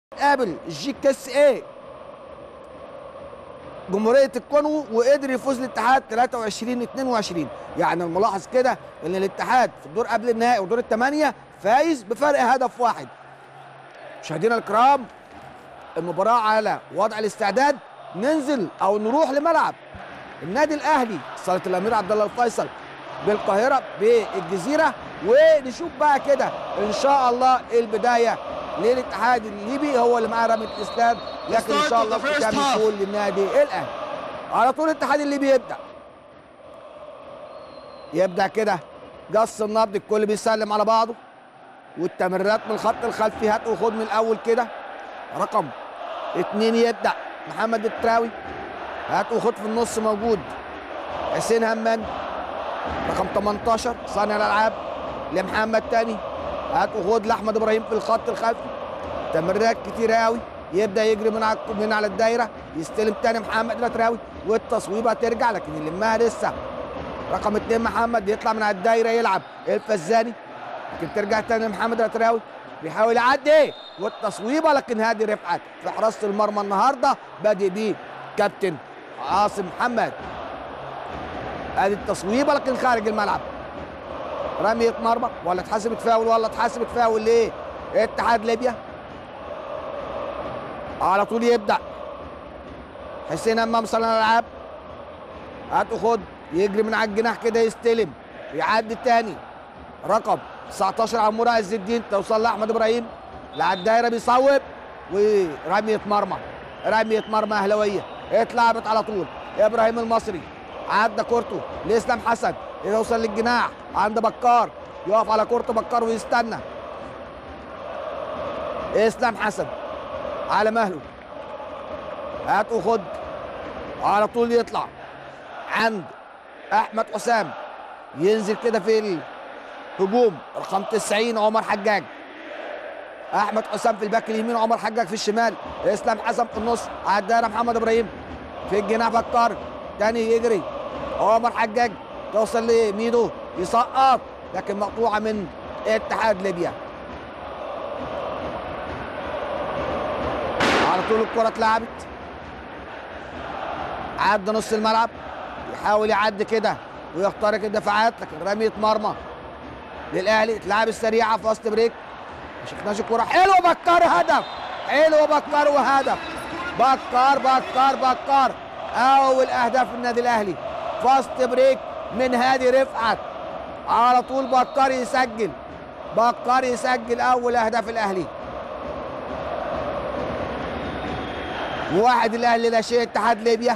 قابل الجي كاس ايه جمهوريه الكونغو وقدر يفوز الاتحاد 23 22 يعني الملاحظ كده ان الاتحاد في الدور قبل النهائي ودور الثمانيه فايز بفرق هدف واحد مشاهدينا الكرام المباراه على وضع الاستعداد ننزل او نروح لملعب النادي الاهلي صاله الامير عبد الله الفيصل بالقاهره بالجزيره ونشوف بقى كده ان شاء الله البدايه للاتحاد الليبي هو اللي معاه رميه الاسلام لكن ان شاء الله ختام يكون للنادي الاهلي على طول الاتحاد الليبي يبدا يبدا كده قص النبض الكل بيسلم على بعضه والتمريرات من الخط الخلفي هات وخد من الاول كده رقم اتنين يبدا محمد التراوي هات وخد في النص موجود حسين همام رقم 18 صانع الالعاب لمحمد تاني هات وخد لاحمد ابراهيم في الخط الخلفي تمريرات كتير قوي يبدا يجري من على من على الدايره يستلم تاني محمد الاتراوي والتصويبه ترجع لكن يلمها لسه رقم اتنين محمد يطلع من على الدايره يلعب الفزاني لكن ترجع تاني محمد الاتراوي بيحاول يعدي والتصويبه لكن هادي رفعت في حراسه المرمى النهارده بادئ بيه كابتن عاصم محمد ادي التصويبه لكن خارج الملعب رمية مرمى ولا اتحسبت فاول ولا اتحسبت فاول ليه؟ اتحاد ليبيا على طول يبدا حسين امام صانع الالعاب هات وخد يجري من على الجناح كده يستلم يعدي الثاني رقم 19 عمور عز الدين توصل لاحمد ابراهيم على الدايره بيصوب ورميه مرمى رميه مرمى اهلاويه اتلعبت على طول ابراهيم المصري عدى كورته لاسلام حسن يوصل للجناح عند بكار يقف على كورته بكار ويستنى اسلام حسن على مهله هات وخد على طول يطلع عند احمد حسام ينزل كده في الهجوم رقم 90 عمر حجاج احمد حسام في الباك اليمين عمر حجاج في الشمال اسلام حسن في النص على الدايره محمد ابراهيم في الجناح بكار تاني يجري عمر حجاج توصل لميدو يسقط لكن مقطوعه من اتحاد ليبيا على طول الكره اتلعبت عدى نص الملعب يحاول يعدي كده ويخترق الدفاعات لكن رميه مرمى للاهلي اتلعب السريعه في وسط بريك ما شفناش الكوره حلوه بكار هدف حلوه بكار وهدف بكار بكار بكار اول اهداف النادي الاهلي فاست بريك من هادي رفعت على طول بكار يسجل بكار يسجل اول اهداف الاهلي واحد الاهلي لا شيء اتحاد ليبيا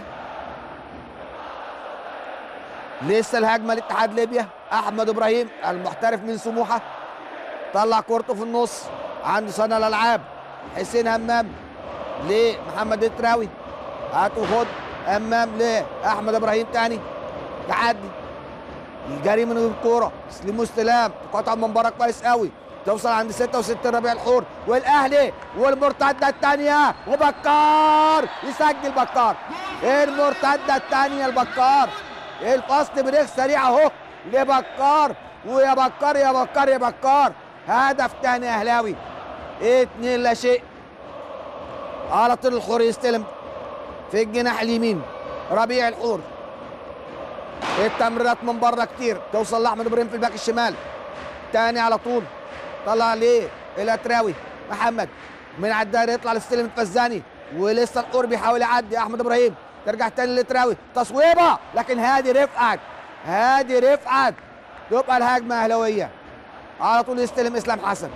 لسه الهجمه لاتحاد ليبيا احمد ابراهيم المحترف من سموحه طلع كورته في النص عند صانع الالعاب حسين همام لمحمد التراوي هات وخد امام لاحمد ابراهيم تاني تعدي الجري من الكوره تسليم واستلام تقاطع من بره كويس قوي توصل عند 66 ربيع الحور والاهلي والمرتده الثانيه وبكار يسجل بكار المرتده الثانيه لبكار الفاست بريك سريع اهو لبكار ويا بكار يا بكار يا بكار هدف ثاني اهلاوي اتنين لا شيء على طول الحور يستلم في الجناح اليمين ربيع الحور التمريرات من بره كتير توصل لاحمد ابراهيم في الباك الشمال تاني على طول طلع ليه الاتراوي محمد من على الدايره يطلع للسلم الفزاني ولسه الحور بيحاول يعدي احمد ابراهيم ترجع تاني للاتراوي تصويبه لكن هادي رفعت هادي رفعت تبقى الهجمه اهلاويه على طول يستلم اسلام حسن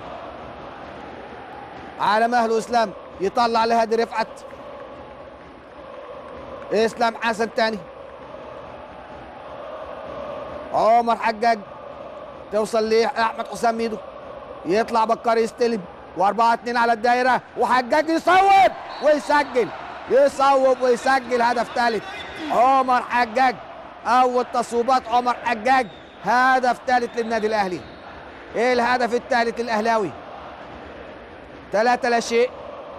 على مهله اسلام يطلع لهادي رفعت اسلام حسن تاني عمر حجاج توصل لاحمد حسام ميدو يطلع بكار يستلم واربعة اتنين على الدايرة وحجاج يصوب ويسجل يصوب ويسجل هدف ثالث عمر حجاج أول تصويبات عمر حجاج هدف ثالث للنادي الأهلي إيه الهدف الثالث الأهلاوي ثلاثة لا شيء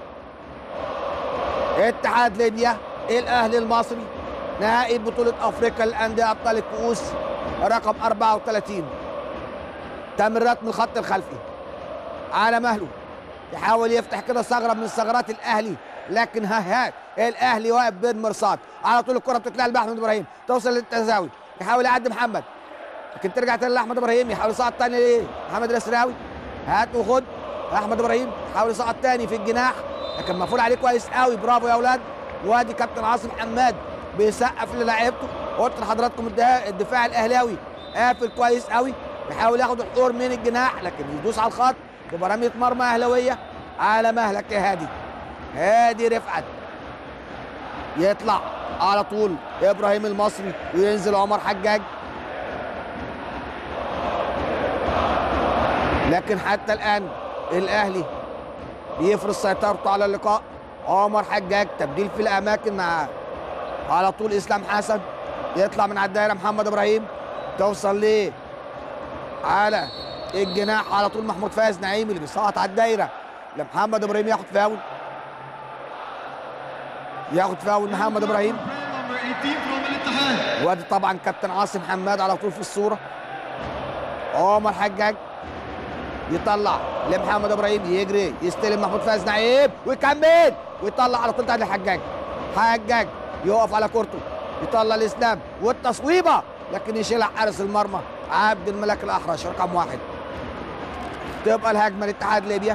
اتحاد ليبيا الأهلي المصري نهائي بطولة أفريقيا للأندية أبطال الكؤوس رقم 34 تمريرات من الخط الخلفي على مهله يحاول يفتح كده ثغره من ثغرات الاهلي لكن ها ها الاهلي واقف بين مرصاد على طول الكره بتتلعب لاحمد ابراهيم توصل للتزاوي يحاول يعدي محمد لكن ترجع تاني لاحمد ابراهيم يحاول يصعد تاني ليه محمد الاسراوي هات وخد احمد ابراهيم يحاول يصعد تاني في الجناح لكن مفعول عليه كويس قوي برافو يا اولاد وادي كابتن عاصم حماد بيسقف للاعيبته قلت لحضراتكم الدفاع, الدفاع الاهلاوي قافل كويس قوي بيحاول ياخد الحور من الجناح لكن يدوس على الخط تبقى رميه مرمى اهلاويه على مهلك يا هادي هادي رفعت يطلع على طول ابراهيم المصري وينزل عمر حجاج لكن حتى الان الاهلي بيفرض سيطرته على اللقاء عمر حجاج تبديل في الاماكن مع على طول اسلام حسن يطلع من على الدايره محمد ابراهيم توصل ليه على الجناح على طول محمود فايز نعيم اللي بيسقط على الدايره لمحمد ابراهيم ياخد فاول ياخد فاول محمد ابراهيم وادي طبعا كابتن عاصم حماد على طول في الصوره عمر حجاج يطلع لمحمد ابراهيم يجري يستلم محمود فايز نعيم ويكمل ويطلع على طول تحت الحجاج حجاج يقف على كورته يطلع الاسلام والتصويبه لكن يشيلها حارس المرمى عبد الملك الاحرش رقم واحد تبقى الهجمه لاتحاد ليبيا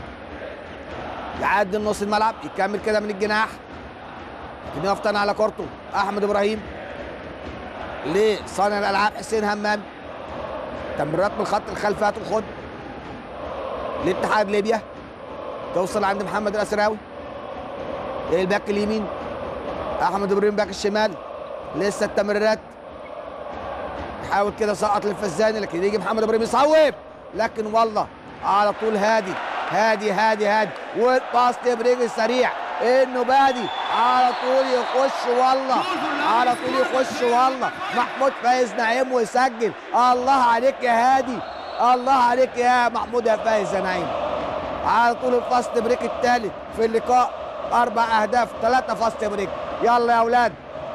يعدي نص الملعب يكمل كده من الجناح لكن يقف تاني على كورته احمد ابراهيم لصانع الالعاب حسين همام تمريرات من الخط الخلفي هات وخد لاتحاد ليبيا توصل عند محمد الاسراوي الباك اليمين احمد ابراهيم باك الشمال لسه التمريرات يحاول كده سقط للفزاني لكن يجي محمد ابراهيم يصوب لكن والله على طول هادي هادي هادي هادي والباص برجل سريع انه بادي على طول يخش والله على طول يخش والله محمود فايز نعيم ويسجل الله عليك يا هادي الله عليك يا محمود يا فايز يا نعيم على طول الفاست بريك الثالث في اللقاء اربع اهداف ثلاثه فاست بريك يلا يا اولاد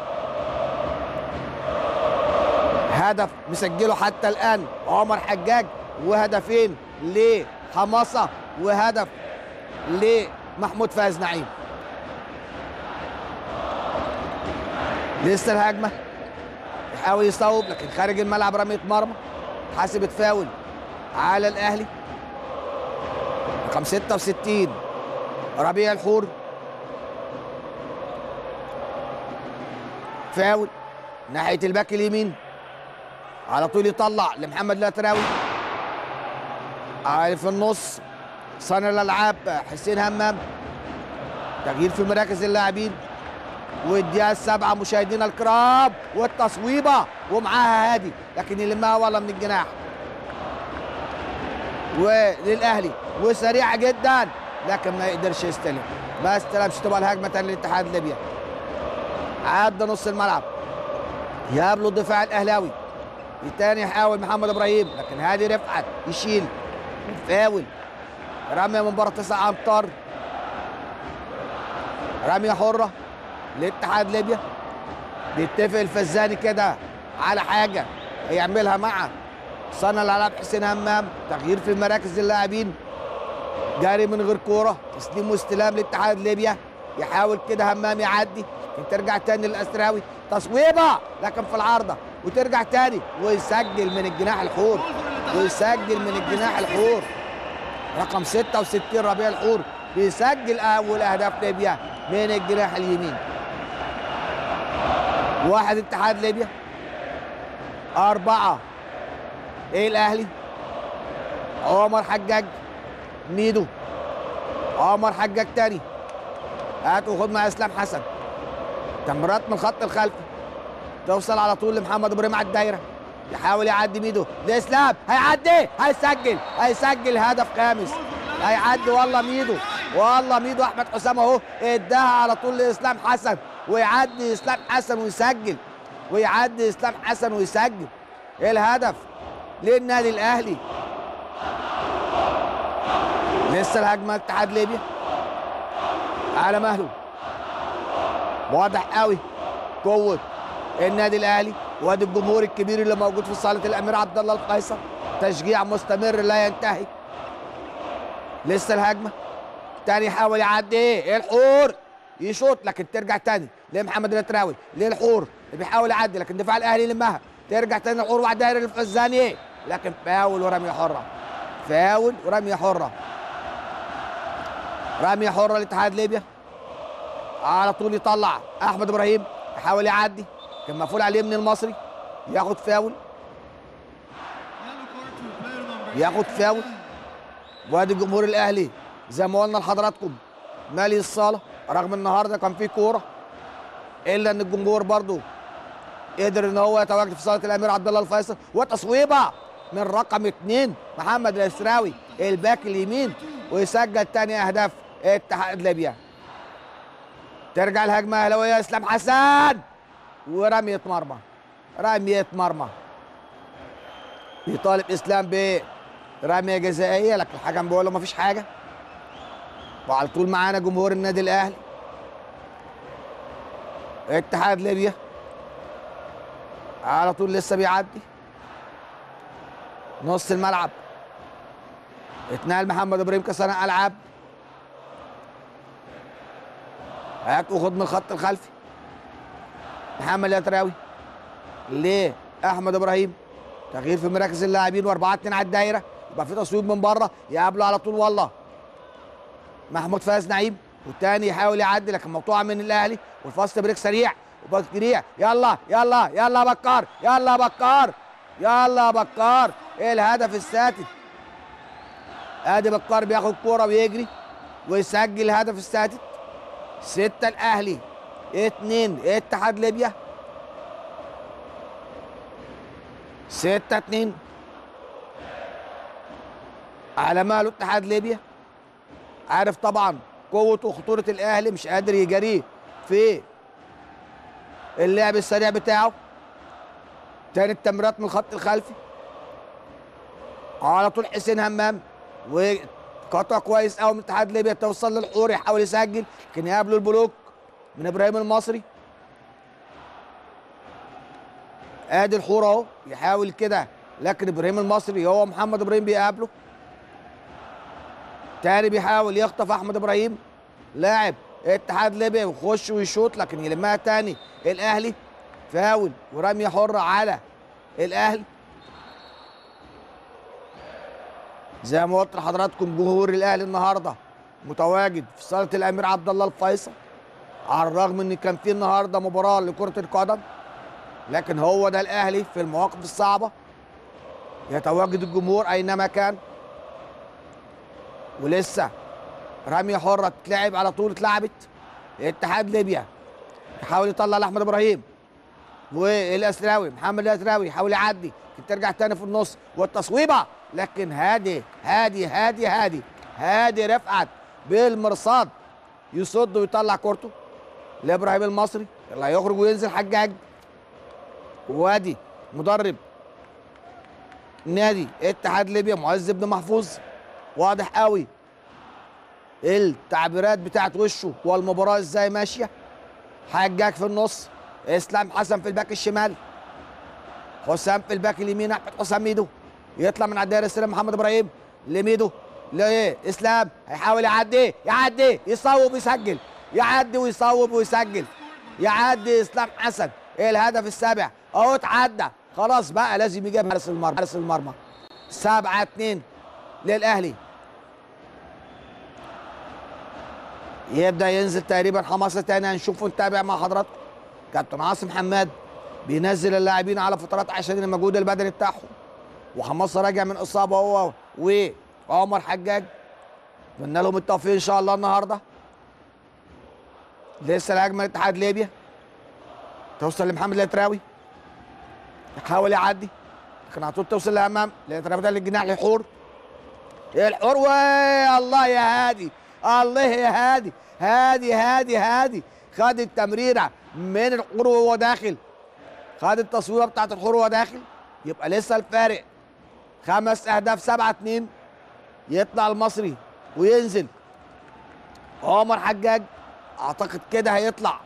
هدف مسجله حتى الان عمر حجاج وهدفين لحماسه وهدف لمحمود فايز نعيم لسه الهجمه يحاول يصوب لكن خارج الملعب رميه مرمى حاسبت فاول على الاهلي رقم 66 ربيع الحور فاول ناحيه الباك اليمين على طول يطلع لمحمد الاتراوي عارف في النص صانع الالعاب حسين همام تغيير في مراكز اللاعبين والدقيقه السابعه مشاهدينا الكرام والتصويبه ومعاها هادي لكن يلمها والله من الجناح وللاهلي وسريعه جدا لكن ما يقدرش يستلم ما استلمش تبقى الهجمه تاني لاتحاد ليبيا عدى نص الملعب يقابله الدفاع الاهلاوي الثاني يحاول محمد ابراهيم لكن هادي رفعت يشيل فاول رميه من بره تسع امتار رميه حره لاتحاد ليبيا بيتفق الفزاني كده على حاجه هيعملها مع صانع الالعاب حسين همام تغيير في مراكز اللاعبين جاري من غير كوره تسليم واستلام لاتحاد ليبيا يحاول كده همام يعدي ترجع تاني للاسراوي تصويبه لكن في العارضه وترجع تاني ويسجل من الجناح الحور ويسجل من الجناح الحور رقم 66 ربيع الحور بيسجل اول اهداف ليبيا من الجناح اليمين واحد اتحاد ليبيا أربعة إيه الأهلي عمر حجاج ميدو عمر حجاج تاني هات وخد مع إسلام حسن تمريرات من الخط الخلفي توصل على طول لمحمد ابراهيم على الدايره يحاول يعدي ميدو لاسلام هيعدي هيسجل هيسجل هدف خامس هيعدي والله ميدو والله ميدو احمد حسام اهو اداها على طول لاسلام حسن ويعدي اسلام حسن ويسجل ويعدي اسلام حسن ويسجل ايه الهدف للنادي الاهلي لسه الهجمه اتحاد ليبيا على مهله واضح قوي قوه النادي الاهلي وادي الجمهور الكبير اللي موجود في صاله الامير عبد الله القيصر تشجيع مستمر لا ينتهي لسه الهجمه التاني يحاول يعدي ايه الحور يشوط لكن ترجع تاني لمحمد الاتراوي للحور اللي بيحاول يعدي لكن دفاع الاهلي يلمها ترجع تاني الحور وعلى الدايره الفزاني لكن فاول ورميه حره فاول ورميه حره رميه حره لاتحاد ليبيا على طول يطلع احمد ابراهيم يحاول يعدي كان مقفول عليه من المصري ياخد فاول ياخد فاول وادي جمهور الاهلي زي ما قلنا لحضراتكم مالي الصاله رغم النهارده كان في كوره الا ان الجمهور برضو قدر ان هو يتواجد في صاله الامير عبد الله الفيصل وتصويبه من رقم اثنين محمد الاسراوي الباك اليمين ويسجل تاني اهداف اتحاد ليبيا ترجع الهجمه اهلاويه اسلام حسن ورميه مرمى رميه مرمى يطالب اسلام برميه جزائيه لكن الحكم بيقول له مفيش حاجه وعلى طول معانا جمهور النادي الاهلي اتحاد ليبيا على طول لسه بيعدي نص الملعب اتنقل محمد ابراهيم كصانع العاب هات وخد من الخط الخلفي محمد الاتراوي ليه احمد ابراهيم تغيير في مراكز اللاعبين واربعه اتنين على الدايره يبقى في تصويب من بره يقابله على طول والله محمود فاز نعيم والتاني يحاول يعدي لكن مقطوعه من الاهلي والفاست بريك سريع وباك سريع يلا يلا يلا بكار يلا بكار يلا بكار ايه الهدف الساتت ادي بكار بياخد كوره ويجري ويسجل الهدف الساتت ستة الاهلي اتنين اتحاد ليبيا ستة اتنين على ماله اتحاد ليبيا عارف طبعا قوة وخطورة الأهلي مش قادر يجاريه في اللعب السريع بتاعه تاني التمريرات من الخط الخلفي على طول حسين همام وقطع كويس قوي من اتحاد ليبيا توصل للحور يحاول يسجل لكن يقابله البلوك من ابراهيم المصري ادي الحور اهو يحاول كده لكن ابراهيم المصري هو محمد ابراهيم بيقابله تاني بيحاول يخطف احمد ابراهيم لاعب اتحاد ليبيا ويخش ويشوط لكن يلمها تاني الاهلي فاول ورميه حره على الاهلي زي ما قلت لحضراتكم جمهور الاهلي النهارده متواجد في صاله الامير عبد الله الفيصل على الرغم ان كان في النهارده مباراه لكره القدم لكن هو ده الاهلي في المواقف الصعبه يتواجد الجمهور اينما كان ولسه رميه حره تتلعب على طول اتلعبت اتحاد ليبيا يحاول يطلع لاحمد ابراهيم والاسراوي محمد الاسراوي يحاول يعدي ترجع تاني في النص والتصويبه لكن هادي هادي هادي هادي هادي رفعت بالمرصاد يصد ويطلع كورته لابراهيم المصري اللي هيخرج وينزل حجاج وادي مدرب نادي اتحاد ليبيا معز بن محفوظ واضح قوي التعبيرات بتاعت وشه والمباراه ازاي ماشيه حجاج في النص اسلام حسن في الباك الشمال حسام في الباك اليمين احمد حسام ميدو يطلع من على الدايره السلام محمد ابراهيم لميدو لايه اسلام هيحاول يعدي يعدي يصوب ويسجل يعدي ويصوب ويسجل يعدي اسلام حسن ايه الهدف السابع اهو اتعدى خلاص بقى لازم يجيب حارس المرمى حارس المرمى 7 2 للاهلي يبدا ينزل تقريبا حماسه تاني هنشوفه نتابع مع حضراتكم كابتن عاصم حماد بينزل اللاعبين على فترات عشان المجهود البدني بتاعهم وحماسه راجع من اصابه هو وعمر حجاج اتمنى لهم التوفيق ان شاء الله النهارده لسه الهجمه لاتحاد ليبيا توصل لمحمد الاتراوي يحاول يعدي لكن على طول توصل لامام الاتراوي ده للجناح للحور الحور وي الله يا هادي الله يا هادي هادي هادي هادي خد التمريره من الحور وهو داخل خد التصويره بتاعت الحور وهو داخل يبقى لسه الفارق خمس اهداف سبعة اتنين يطلع المصري وينزل عمر حجاج اعتقد كده هيطلع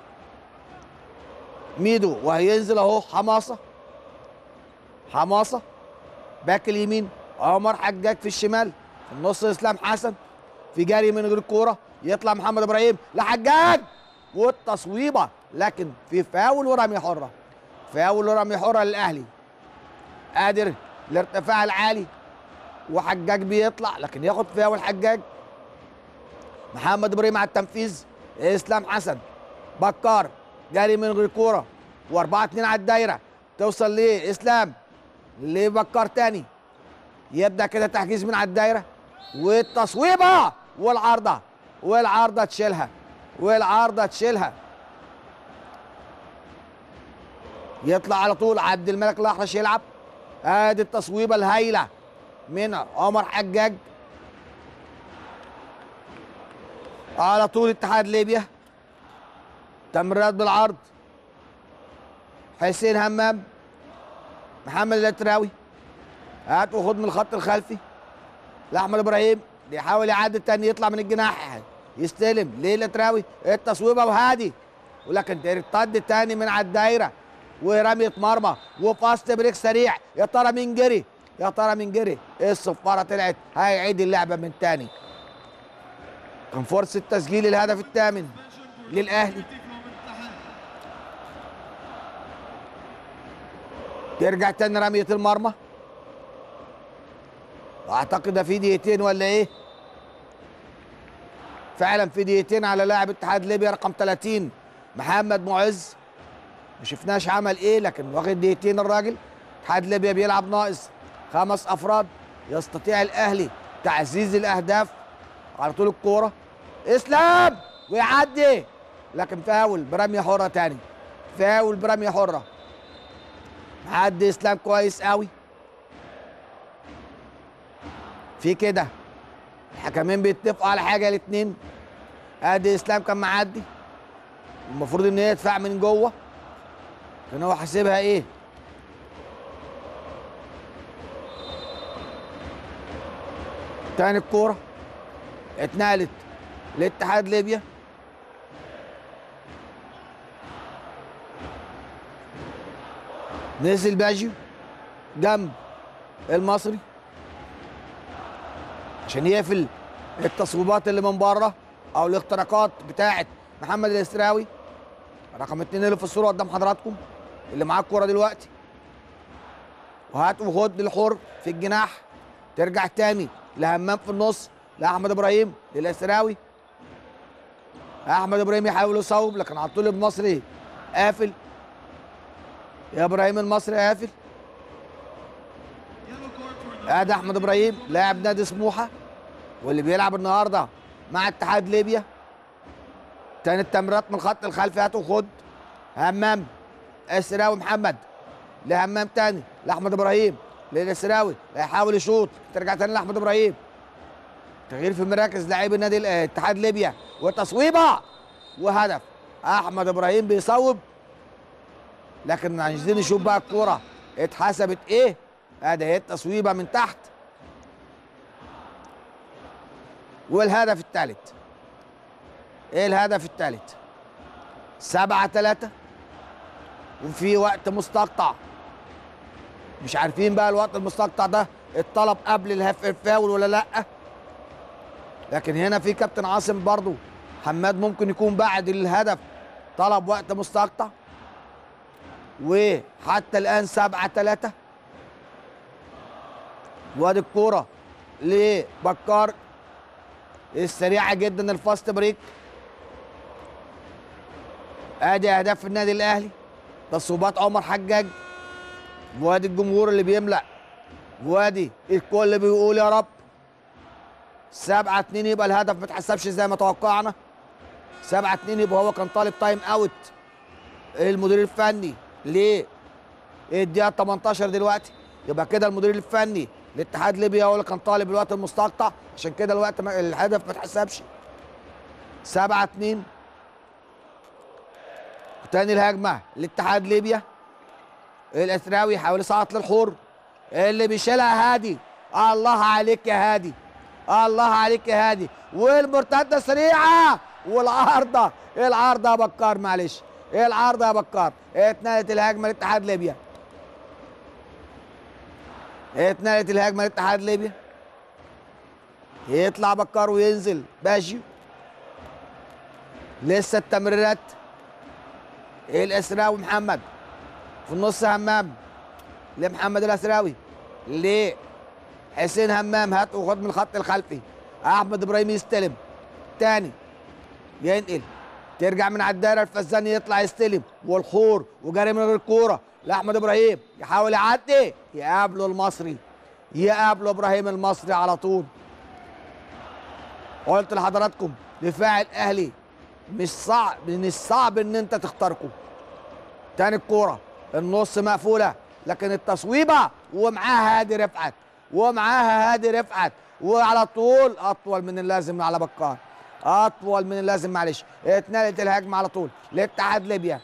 ميدو وهينزل اهو حماسه حماسه باك اليمين عمر حجاج في الشمال في النص اسلام حسن في جري من غير كوره يطلع محمد ابراهيم لحجاج والتصويبه لكن في فاول ورميه حره فاول ورميه حره للاهلي قادر الارتفاع العالي وحجاج بيطلع لكن ياخد فاول حجاج محمد ابراهيم على التنفيذ اسلام حسن بكار جاري من غير كوره واربعة اتنين على الدايره توصل ليه اسلام لبكار تاني يبدا كده تحجيز من على الدايره والتصويبه والعارضه والعارضه تشيلها والعارضه تشيلها يطلع على طول عبد الملك الاحرش يلعب ادي التصويبه الهايله من عمر حجاج على طول اتحاد ليبيا تمريرات بالعرض حسين همام محمد الاتراوي هات وخد من الخط الخلفي لاحمد ابراهيم بيحاول يعدي تاني يطلع من الجناح يستلم ليه الاتراوي التصويبه وهادي ولكن ترتد تاني من على الدايره ورميه مرمى وفاست بريك سريع يا ترى مين جري يا ترى مين جري الصفاره طلعت هيعيد اللعبه من تاني كان فرصه تسجيل الهدف الثامن للاهلي ترجع تاني رميه المرمى اعتقد ده في دقيقتين ولا ايه فعلا في دقيقتين على لاعب اتحاد ليبيا رقم 30 محمد معز ما شفناش عمل ايه لكن واخد دقيقتين الراجل اتحاد ليبيا بيلعب ناقص خمس افراد يستطيع الاهلي تعزيز الاهداف على طول الكوره اسلام ويعدي لكن فاول برميه حره تاني فاول برميه حره عدي اسلام كويس قوي في كده الحكمين بيتفقوا على حاجه الاثنين ادي اسلام كان معدي المفروض ان هي يدفع من جوه كان هو حاسبها ايه تاني الكوره اتنقلت لاتحاد ليبيا نزل باجيو جنب المصري عشان يقفل التصويبات اللي من بره او الاختراقات بتاعه محمد الاسراوي رقم اتنين اللي في الصوره قدام حضراتكم اللي معاه الكوره دلوقتي وهات وخد للحر في الجناح ترجع تاني لهمام في النص لاحمد ابراهيم للاسراوي احمد ابراهيم يحاول يصوب لكن على طول المصري قافل يا ابراهيم المصري قافل ادي احمد ابراهيم لاعب نادي سموحه واللي بيلعب النهارده مع اتحاد ليبيا تاني التمريرات من الخط الخلفي هات وخد همام اسراوي محمد لهمام تاني لاحمد ابراهيم للاسراوي هيحاول يشوط ترجع تاني لاحمد ابراهيم تغيير في مراكز لاعبي النادي ال- اتحاد ليبيا وتصويبه وهدف احمد ابراهيم بيصوب لكن عايزين نشوف بقى الكوره اتحسبت ايه ادي هي التصويبه من تحت والهدف الثالث ايه الهدف الثالث سبعة ثلاثة وفي وقت مستقطع مش عارفين بقى الوقت المستقطع ده اتطلب قبل الهف الفاول ولا لا لكن هنا في كابتن عاصم برضو حماد ممكن يكون بعد الهدف طلب وقت مستقطع وحتى الان سبعة ثلاثة وادي الكورة لبكار السريعة جدا الفاست بريك ادي اهداف النادي الاهلي تصويبات عمر حجاج وادي الجمهور اللي بيملأ وادي الكل اللي بيقول يا رب سبعة اتنين يبقى الهدف ما اتحسبش زي ما توقعنا سبعة اتنين يبقى هو كان طالب تايم اوت المدير الفني ليه الدقيقة 18 دلوقتي يبقى كده المدير الفني لاتحاد ليبيا هو اللي كان طالب الوقت المستقطع عشان كده الوقت ما الهدف ما اتحسبش سبعة اتنين تاني الهجمة لاتحاد ليبيا الاسراوي يحاول يسقط للحور اللي بيشيلها هادي الله عليك يا هادي الله عليك يا هادي والمرتده سريعه والعارضه العارضه يا بكار معلش ايه العارضه يا بكار اتنقلت الهجمه لاتحاد ليبيا اتنقلت الهجمه لاتحاد ليبيا يطلع بكار وينزل باجيو لسه التمريرات الاسراوي محمد في النص همام لمحمد الاسراوي لحسين همام هات وخد من الخط الخلفي احمد ابراهيم يستلم تاني ينقل ترجع من على الدايره الفزاني يطلع يستلم والخور وجاري من الكوره لاحمد ابراهيم يحاول يعدي يقابله المصري يقابله ابراهيم المصري على طول قلت لحضراتكم دفاع الاهلي مش صعب من الصعب ان انت تخترقه تاني الكوره النص مقفوله لكن التصويبه ومعاها هادي رفعت ومعاها هادي رفعت وعلى طول اطول من اللازم على بكار اطول من اللازم معلش اتنقلت الهجمه على طول لاتحاد ليبيا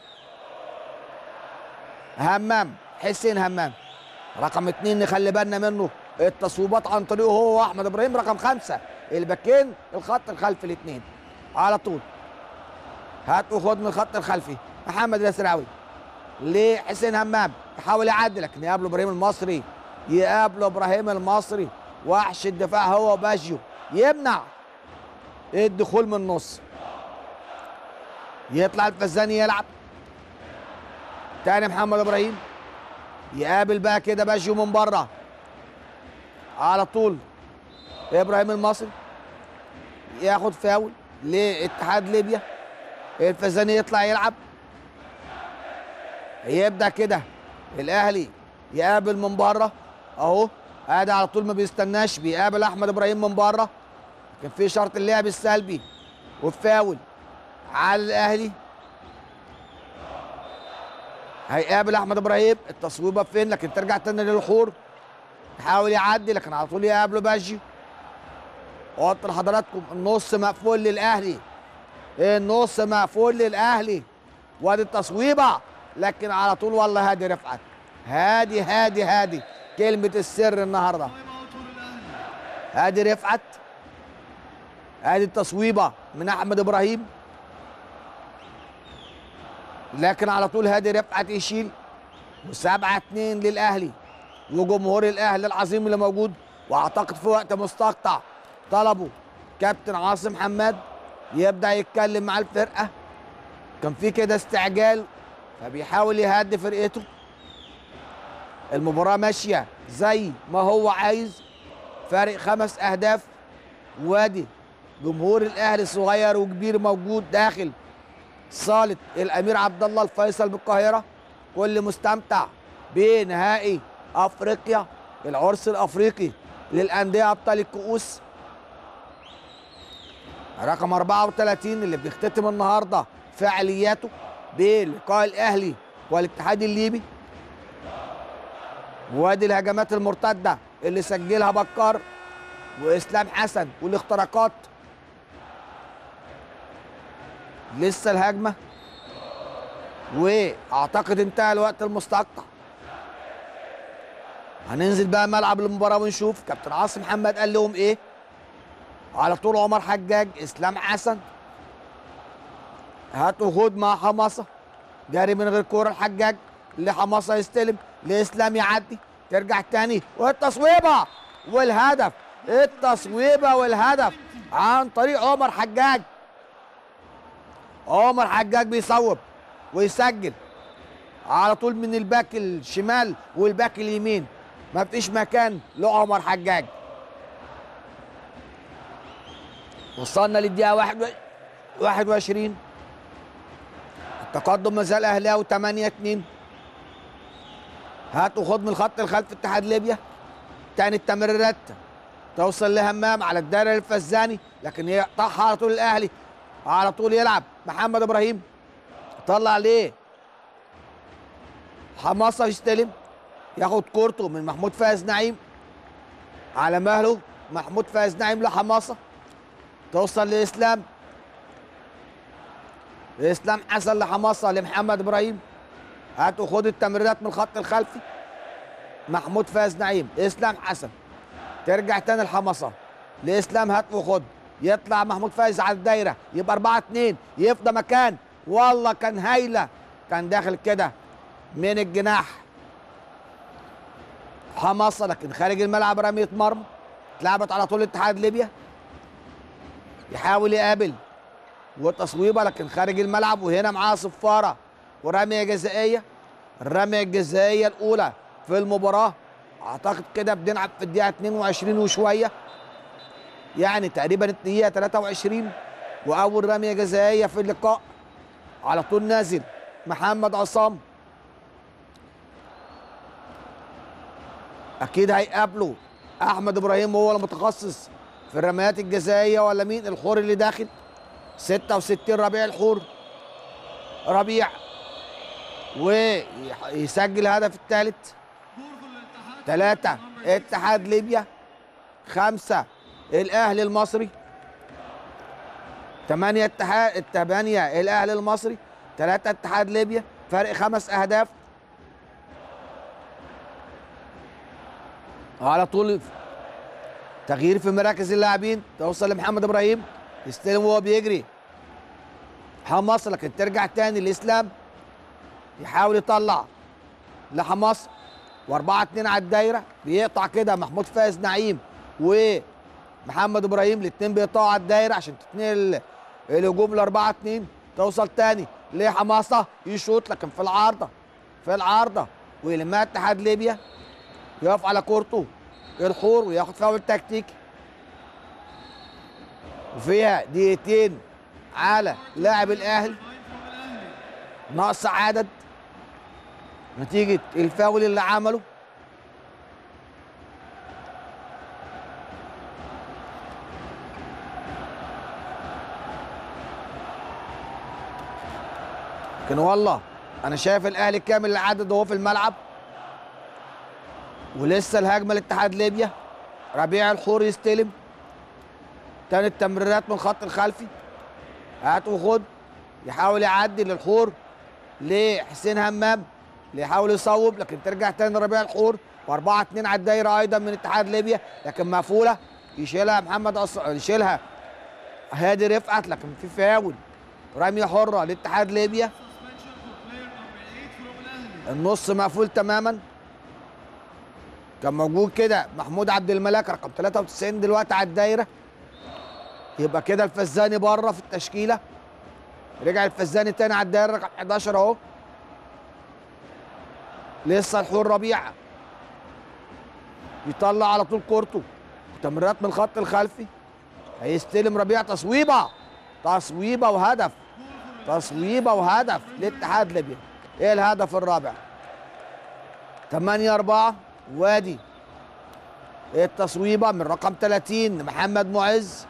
همام حسين همام رقم اتنين نخلي بالنا منه التصويبات عن طريقه هو واحمد ابراهيم رقم خمسه الباكين الخط الخلفي الاثنين على طول هات وخد من الخط الخلفي محمد الاسراوي لحسين همام يحاول يعدي لكن يقابله ابراهيم المصري يقابله ابراهيم المصري وحش الدفاع هو باجيو يمنع الدخول من النص يطلع الفزاني يلعب تاني محمد ابراهيم يقابل بقى كده باجيو من بره على طول ابراهيم المصري ياخد فاول لاتحاد ليبيا الفزاني يطلع يلعب يبدا كده الاهلي يقابل من بره اهو ادي على طول ما بيستناش بيقابل احمد ابراهيم من بره كان في شرط اللعب السلبي والفاول على الاهلي هيقابل احمد ابراهيم التصويبه فين لكن ترجع تاني للحور يحاول يعدي لكن على طول يقابله باجي قلت لحضراتكم النص مقفول للاهلي النص مقفول للاهلي وادي التصويبه لكن على طول والله هادي رفعت هادي هادي هادي كلمه السر النهارده هادي رفعت ادي التصويبه من احمد ابراهيم لكن على طول هادي رفعت يشيل وسبعة اتنين للاهلي وجمهور الاهلي العظيم اللي موجود واعتقد في وقت مستقطع طلبوا كابتن عاصم حماد يبدا يتكلم مع الفرقه كان في كده استعجال فبيحاول يهدي فرقته المباراه ماشيه زي ما هو عايز فارق خمس اهداف وادي جمهور الاهلي صغير وكبير موجود داخل صاله الامير عبد الله الفيصل بالقاهره كل مستمتع بنهائي افريقيا العرس الافريقي للانديه ابطال الكؤوس رقم 34 اللي بيختتم النهارده فعالياته بلقاء الاهلي والاتحاد الليبي وادي الهجمات المرتده اللي سجلها بكار واسلام حسن والاختراقات لسه الهجمه واعتقد انتهى الوقت المستقطع هننزل بقى ملعب المباراه ونشوف كابتن عاصم محمد قال لهم ايه على طول عمر حجاج اسلام حسن هاتوا خد مع حماسه جاري من غير كوره الحجاج لحماسه يستلم لاسلام يعدي ترجع تاني والتصويبه والهدف التصويبه والهدف عن طريق عمر حجاج عمر حجاج بيصوب ويسجل على طول من الباك الشمال والباك اليمين ما فيش مكان لعمر حجاج وصلنا للدقيقة واحد و... 21 التقدم ما زال اهلاوي 8 2 هات وخد من الخط الخلفي اتحاد ليبيا تاني التمريرات توصل لهمام على الدايره الفزاني لكن يقطعها على طول الاهلي على طول يلعب محمد ابراهيم طلع عليه حماسه يستلم ياخد كورته من محمود فايز نعيم على مهله محمود فايز نعيم لحماسه توصل لاسلام اسلام حسن لحماسه لمحمد ابراهيم هاتوا خد التمريرات من الخط الخلفي محمود فايز نعيم اسلام حسن ترجع تاني الحماسه لاسلام هات وخد يطلع محمود فايز على الدايره يبقى 4 2 يفضى مكان والله كان هايله كان داخل كده من الجناح حماسه لكن خارج الملعب رميه مرمى اتلعبت على طول اتحاد ليبيا يحاول يقابل وتصويبه لكن خارج الملعب وهنا معاه صفاره ورميه جزائيه الرميه الجزائيه الاولى في المباراه اعتقد كده بنلعب في الدقيقه 22 وشويه يعني تقريبا الدقيقه 23 واول رميه جزائيه في اللقاء على طول نازل محمد عصام اكيد هيقابله احمد ابراهيم هو المتخصص في الرميات الجزائيه ولا مين الحور اللي داخل 66 ربيع الحور ربيع ويسجل الهدف الثالث ثلاثة اتحاد ليبيا خمسة الأهلي المصري ثمانية اتحاد الثمانية الأهلي المصري ثلاثة اتحاد ليبيا فرق خمس أهداف على طول تغيير في مراكز اللاعبين توصل لمحمد ابراهيم يستلم وهو بيجري حماس لكن ترجع تاني لاسلام يحاول يطلع لحماس واربعة اتنين على الدايرة بيقطع كده محمود فايز نعيم ومحمد ابراهيم الاتنين بيقطعوا على الدايرة عشان تتنقل الهجوم لاربعة اتنين توصل تاني لحماسة يشوط لكن في العارضة في العارضة ويلمها اتحاد ليبيا يقف على كورته الحور وياخد فاول تكتيكي وفيها دقيقتين على لاعب الاهلي نقص عدد نتيجة الفاول اللي عمله لكن والله انا شايف الاهلي كامل العدد وهو في الملعب ولسه الهجمه لاتحاد ليبيا ربيع الحور يستلم تاني التمريرات من الخط الخلفي هات وخد يحاول يعدي للحور لحسين همام اللي يحاول يصوب لكن ترجع تاني ربيع الحور واربعة اتنين على الدايرة ايضا من اتحاد ليبيا لكن مقفولة يشيلها محمد أص... يشيلها هادي رفعت لكن في فاول رمية حرة لاتحاد ليبيا النص مقفول تماما كان موجود كده محمود عبد الملاك رقم 93 دلوقتي على الدايره يبقى كده الفزاني بره في التشكيله رجع الفزاني تاني على الدايره رقم 11 اهو لسه الحور ربيع يطلع على طول كورته تمريرات من الخط الخلفي هيستلم ربيع تصويبه تصويبه وهدف تصويبه وهدف لاتحاد ليبيا ايه الهدف الرابع 8 4 وادي التصويبه من رقم 30 محمد معز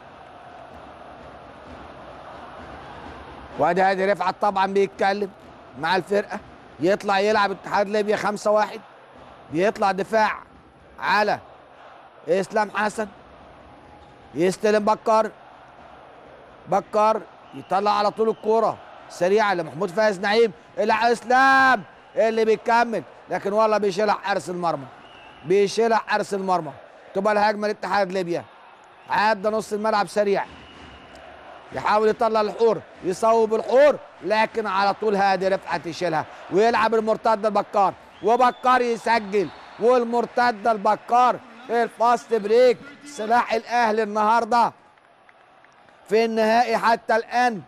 وادي هادي رفعت طبعا بيتكلم مع الفرقه يطلع يلعب اتحاد ليبيا 5 1 بيطلع دفاع على اسلام حسن يستلم بكر بكر يطلع على طول الكوره سريعه لمحمود فايز نعيم الى اسلام اللي بيكمل لكن والله بيشيلها حارس المرمى بيشيلها حارس المرمى تبقى الهجمه لاتحاد ليبيا عدى نص الملعب سريع يحاول يطلع الحور يصوب الحور لكن على طول هادي رفعت يشيلها ويلعب المرتده البكار وبكار يسجل والمرتده البكار الفاست بريك سلاح الاهلي النهارده في النهائي حتى الان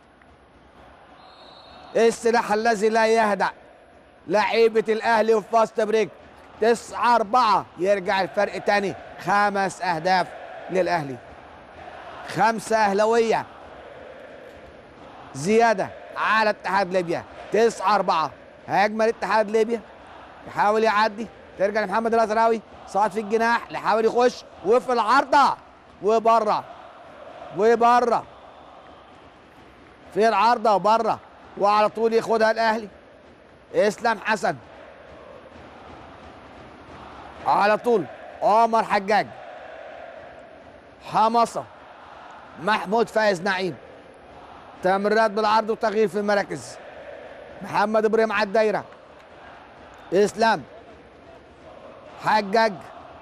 السلاح الذي لا يهدأ لعيبة الأهلي والفاست بريك تسعة أربعة يرجع الفرق تاني خمس أهداف للأهلي خمسة أهلوية زيادة على اتحاد ليبيا تسعة أربعة هجمة لاتحاد ليبيا يحاول يعدي ترجع لمحمد الأزراوي صعد في الجناح يحاول يخش وفي العارضة وبره وبره في العارضة وبره وعلى طول ياخدها الاهلي اسلام حسن على طول عمر حجاج حمصه محمود فايز نعيم تمريرات بالعرض وتغيير في المراكز محمد ابراهيم على الدايره اسلام حجاج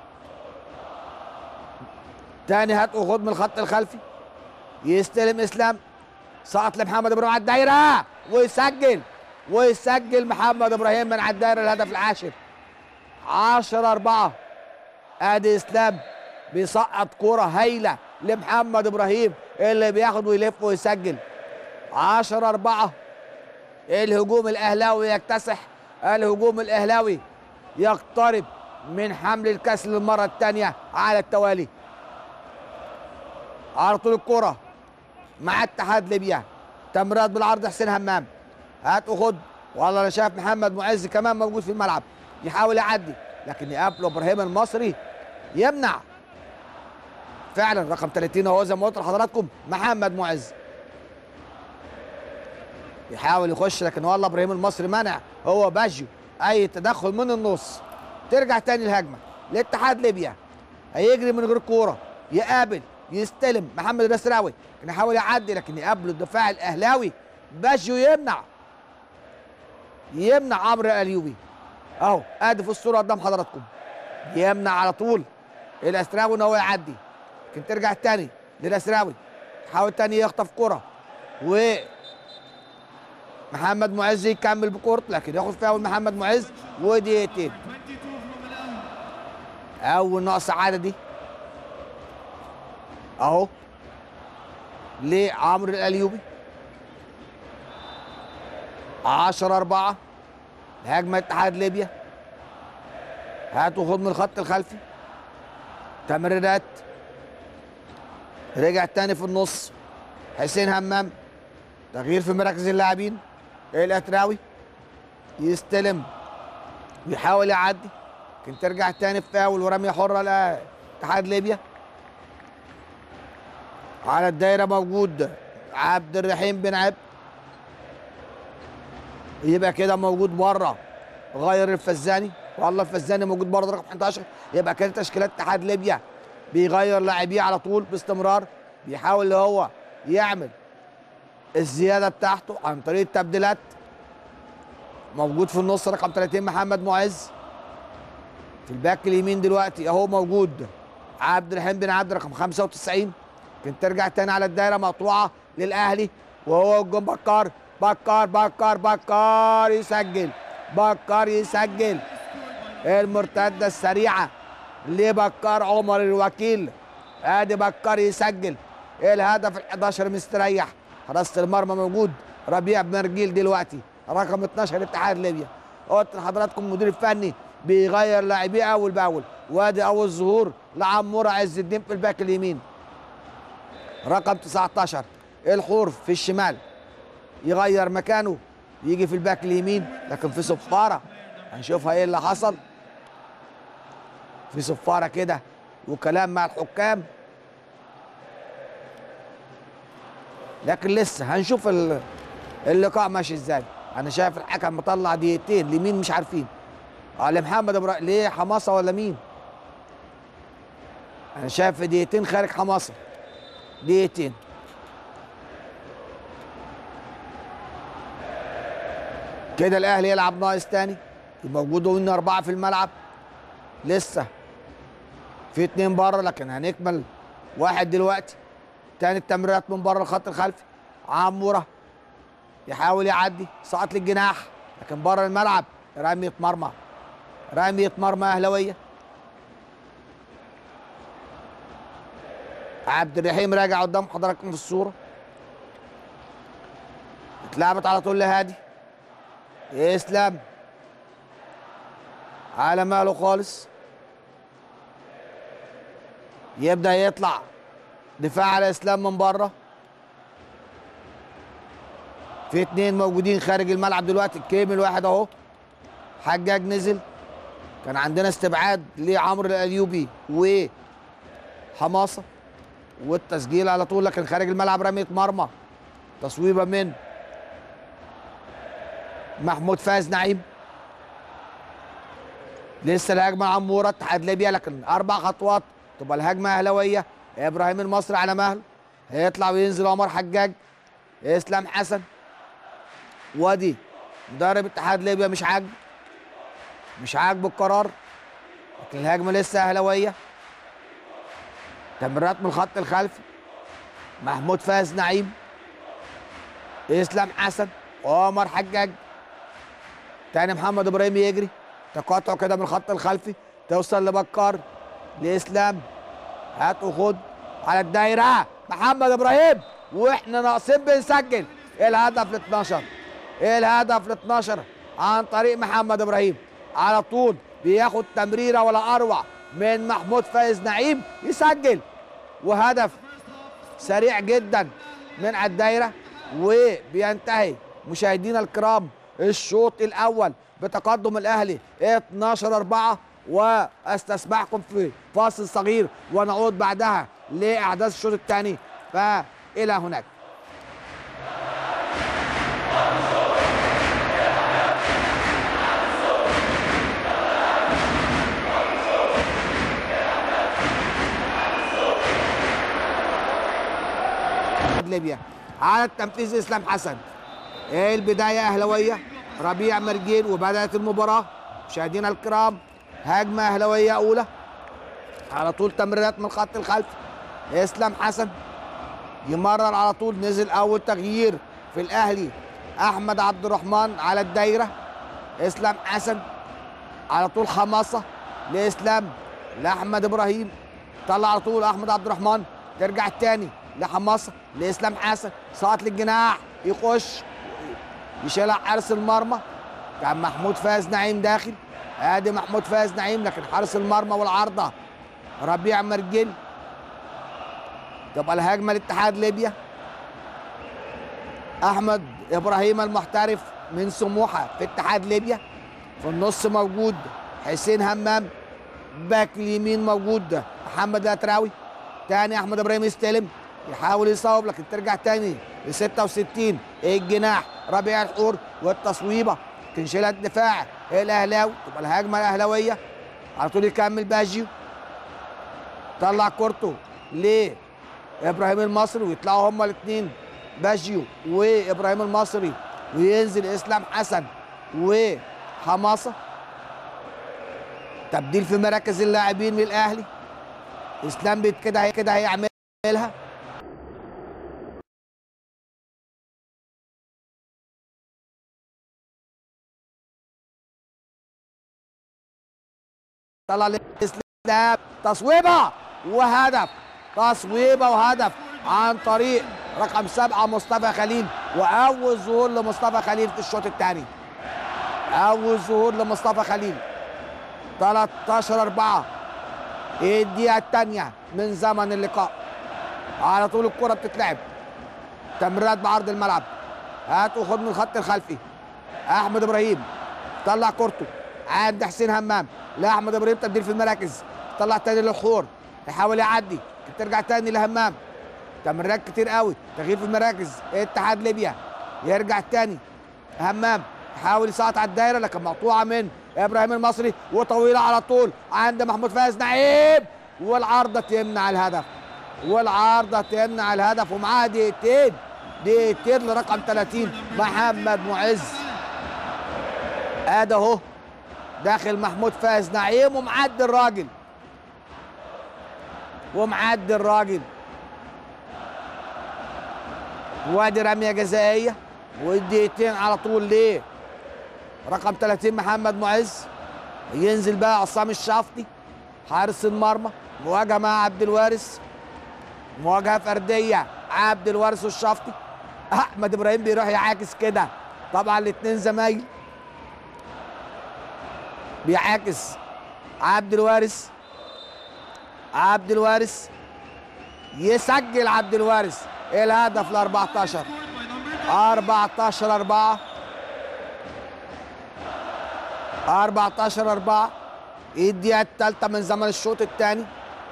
تاني هات وخد من الخط الخلفي يستلم اسلام سقط لمحمد ابراهيم على الدايره ويسجل ويسجل محمد ابراهيم من على الدايره الهدف العاشر 10 4 ادي اسلام بيسقط كرة هايله لمحمد ابراهيم اللي بياخد ويلف ويسجل 10 4 الهجوم الاهلاوي يكتسح الهجوم الاهلاوي يقترب من حمل الكاس للمره الثانيه على التوالي على طول الكره مع اتحاد ليبيا تمريرات بالعرض حسين همام هات وخد والله انا شايف محمد معز كمان موجود في الملعب يحاول يعدي لكن يقابله ابراهيم المصري يمنع فعلا رقم 30 اهو زي ما قلت لحضراتكم محمد معز يحاول يخش لكن والله ابراهيم المصري منع هو باجيو اي تدخل من النص ترجع تاني الهجمه لاتحاد ليبيا هيجري من غير كوره يقابل يستلم محمد النسراوي كان يحاول يعدي لكن يقابله الدفاع الاهلاوي باجيو يمنع يمنع عمرو الايوبي اهو ادي في الصوره قدام حضراتكم يمنع على طول الاسراوي ان هو يعدي لكن ترجع تاني للاسراوي يحاول تاني يخطف كره و محمد معز يكمل بكورته لكن ياخد فاول محمد معز ودقيقتين اول نقص عددي اهو لعمرو الايوبي 10 4 هجمه اتحاد ليبيا هاتوا خد من الخط الخلفي تمريرات رجع تاني في النص حسين همام تغيير في مراكز اللاعبين الاتراوي يستلم ويحاول يعدي لكن ترجع تاني في فاول ورميه حره لاتحاد ليبيا على الدايره موجود عبد الرحيم بن عبد يبقى كده موجود بره غير الفزاني والله الفزاني موجود بره رقم 11 يبقى كده تشكيلات اتحاد ليبيا بيغير لاعبيه على طول باستمرار بيحاول اللي هو يعمل الزياده بتاعته عن طريق التبديلات موجود في النص رقم 30 محمد معز في الباك اليمين دلوقتي اهو موجود عبد الرحيم بن عبد رقم 95 كنت ترجع تاني على الدايره مقطوعه للاهلي وهو الجون بكار بكار بكار بكار يسجل بكار يسجل المرتده السريعه لبكار عمر الوكيل ادي بكار يسجل الهدف ال 11 مستريح حراسه المرمى موجود ربيع بن دلوقتي رقم 12 اتحاد ليبيا قلت لحضراتكم المدير الفني بيغير لاعبيه اول باول وادي اول ظهور لعموره عز الدين في الباك اليمين رقم 19 الحور في الشمال يغير مكانه يجي في الباك اليمين لكن في صفاره هنشوفها ايه اللي حصل في صفاره كده وكلام مع الحكام لكن لسه هنشوف ال- اللقاء ماشي ازاي انا شايف الحكم مطلع دقيقتين لمين مش عارفين اه لمحمد ابو ليه حماسه ولا مين انا شايف في دقيقتين خارج حماسه دقيقتين كده الاهلي يلعب ناقص تاني موجود وين اربعه في الملعب لسه في اتنين بره لكن هنكمل واحد دلوقتي تاني التمريرات من بره الخط الخلفي عموره يحاول يعدي سقط للجناح لكن بره الملعب رمية مرمى رمية مرمى اهلاويه عبد الرحيم راجع قدام حضراتكم في الصوره اتلعبت على طول لهادي اسلام على ماله خالص يبدا يطلع دفاع على اسلام من بره في اتنين موجودين خارج الملعب دلوقتي الكيمل واحد اهو حجاج نزل كان عندنا استبعاد لعمرو الايوبي وحماسه والتسجيل على طول لكن خارج الملعب رميه مرمى تصويبه من محمود فايز نعيم لسه الهجمه عموره اتحاد ليبيا لكن اربع خطوات تبقى الهجمه اهلاويه ابراهيم المصري على مهله هيطلع وينزل عمر حجاج اسلام حسن وادي مدرب اتحاد ليبيا مش عاجبه مش عاجبه القرار لكن الهجمه لسه اهلاويه تمريرات من الخط الخلفي محمود فايز نعيم اسلام حسن عمر حجاج تاني محمد ابراهيم يجري تقاطع كده من الخط الخلفي توصل لبكار لاسلام هات وخد على الدايره محمد ابراهيم واحنا ناقصين بنسجل الهدف ال 12 الهدف ال 12 عن طريق محمد ابراهيم على طول بياخد تمريره ولا اروع من محمود فايز نعيم يسجل وهدف سريع جدا من على الدايره وبينتهي مشاهدينا الكرام الشوط الاول بتقدم الاهلي 12 4 واستسمحكم في فاصل صغير ونعود بعدها لاحداث الشوط الثاني فالى هناك ليبيا على التنفيذ اسلام حسن البدايه اهلاويه ربيع مرجين وبدات المباراه مشاهدينا الكرام هجمه اهلاويه اولى على طول تمريرات من خط الخلف اسلام حسن يمرر على طول نزل اول تغيير في الاهلي احمد عبد الرحمن على الدايره اسلام حسن على طول حماصه لاسلام لاحمد ابراهيم طلع على طول احمد عبد الرحمن ترجع الثاني لحماصه لاسلام حسن سقط للجناح يخش يشيلها حارس المرمى كان محمود فايز نعيم داخل ادي محمود فايز نعيم لكن حارس المرمى والعارضه ربيع مرجل تبقى الهجمه لاتحاد ليبيا احمد ابراهيم المحترف من سموحه في اتحاد ليبيا في النص موجود حسين همام باك اليمين موجود محمد الاتراوي تاني احمد ابراهيم يستلم يحاول يصوب لكن ترجع تاني ل 66 الجناح ربيع الحور والتصويبه تنشيلها الدفاع الاهلاوي تبقى الهجمه الاهلاويه على طول يكمل باجيو طلع كورته لابراهيم المصري ويطلعوا هما الاثنين باجيو وابراهيم المصري وينزل اسلام حسن وحماصه تبديل في مراكز اللاعبين للاهلي اسلام بيت كده هي كده هيعملها طلع لاسلام تصويبه وهدف تصويبه وهدف عن طريق رقم سبعه مصطفى خليل واول ظهور لمصطفى خليل في الشوط الثاني اول ظهور لمصطفى خليل 13 4 الدقيقه الثانيه من زمن اللقاء على طول الكره بتتلعب تمريرات بعرض الملعب هات وخد من الخط الخلفي احمد ابراهيم طلع كورته عند حسين همام لا احمد ابراهيم تبديل في المراكز طلع تاني للحور يحاول يعدي ترجع تاني لهمام تمريرات كتير قوي تغيير في المراكز اتحاد ليبيا يرجع تاني همام يحاول يسقط على الدايره لكن مقطوعه من ابراهيم المصري وطويله على طول عند محمود فايز نعيم والعارضه تمنع الهدف والعارضه تمنع الهدف ومعاها دقيقتين دقيقتين لرقم 30 محمد معز ادي اهو داخل محمود فايز نعيم ومعدي الراجل ومعدي الراجل وادي رميه جزائيه والدقيقتين على طول ليه رقم 30 محمد معز ينزل بقى عصام الشافطي حارس المرمى مواجهه مع عبد الوارث مواجهه فرديه عبد الوارث والشافطي احمد ابراهيم بيروح يعاكس كده طبعا الاثنين زمايل بيعاكس عبد الوارث عبد الوارث يسجل عبد الوارث الهدف ل 14 14 4 14 4 الدقيقة الثالثة من زمن الشوط الثاني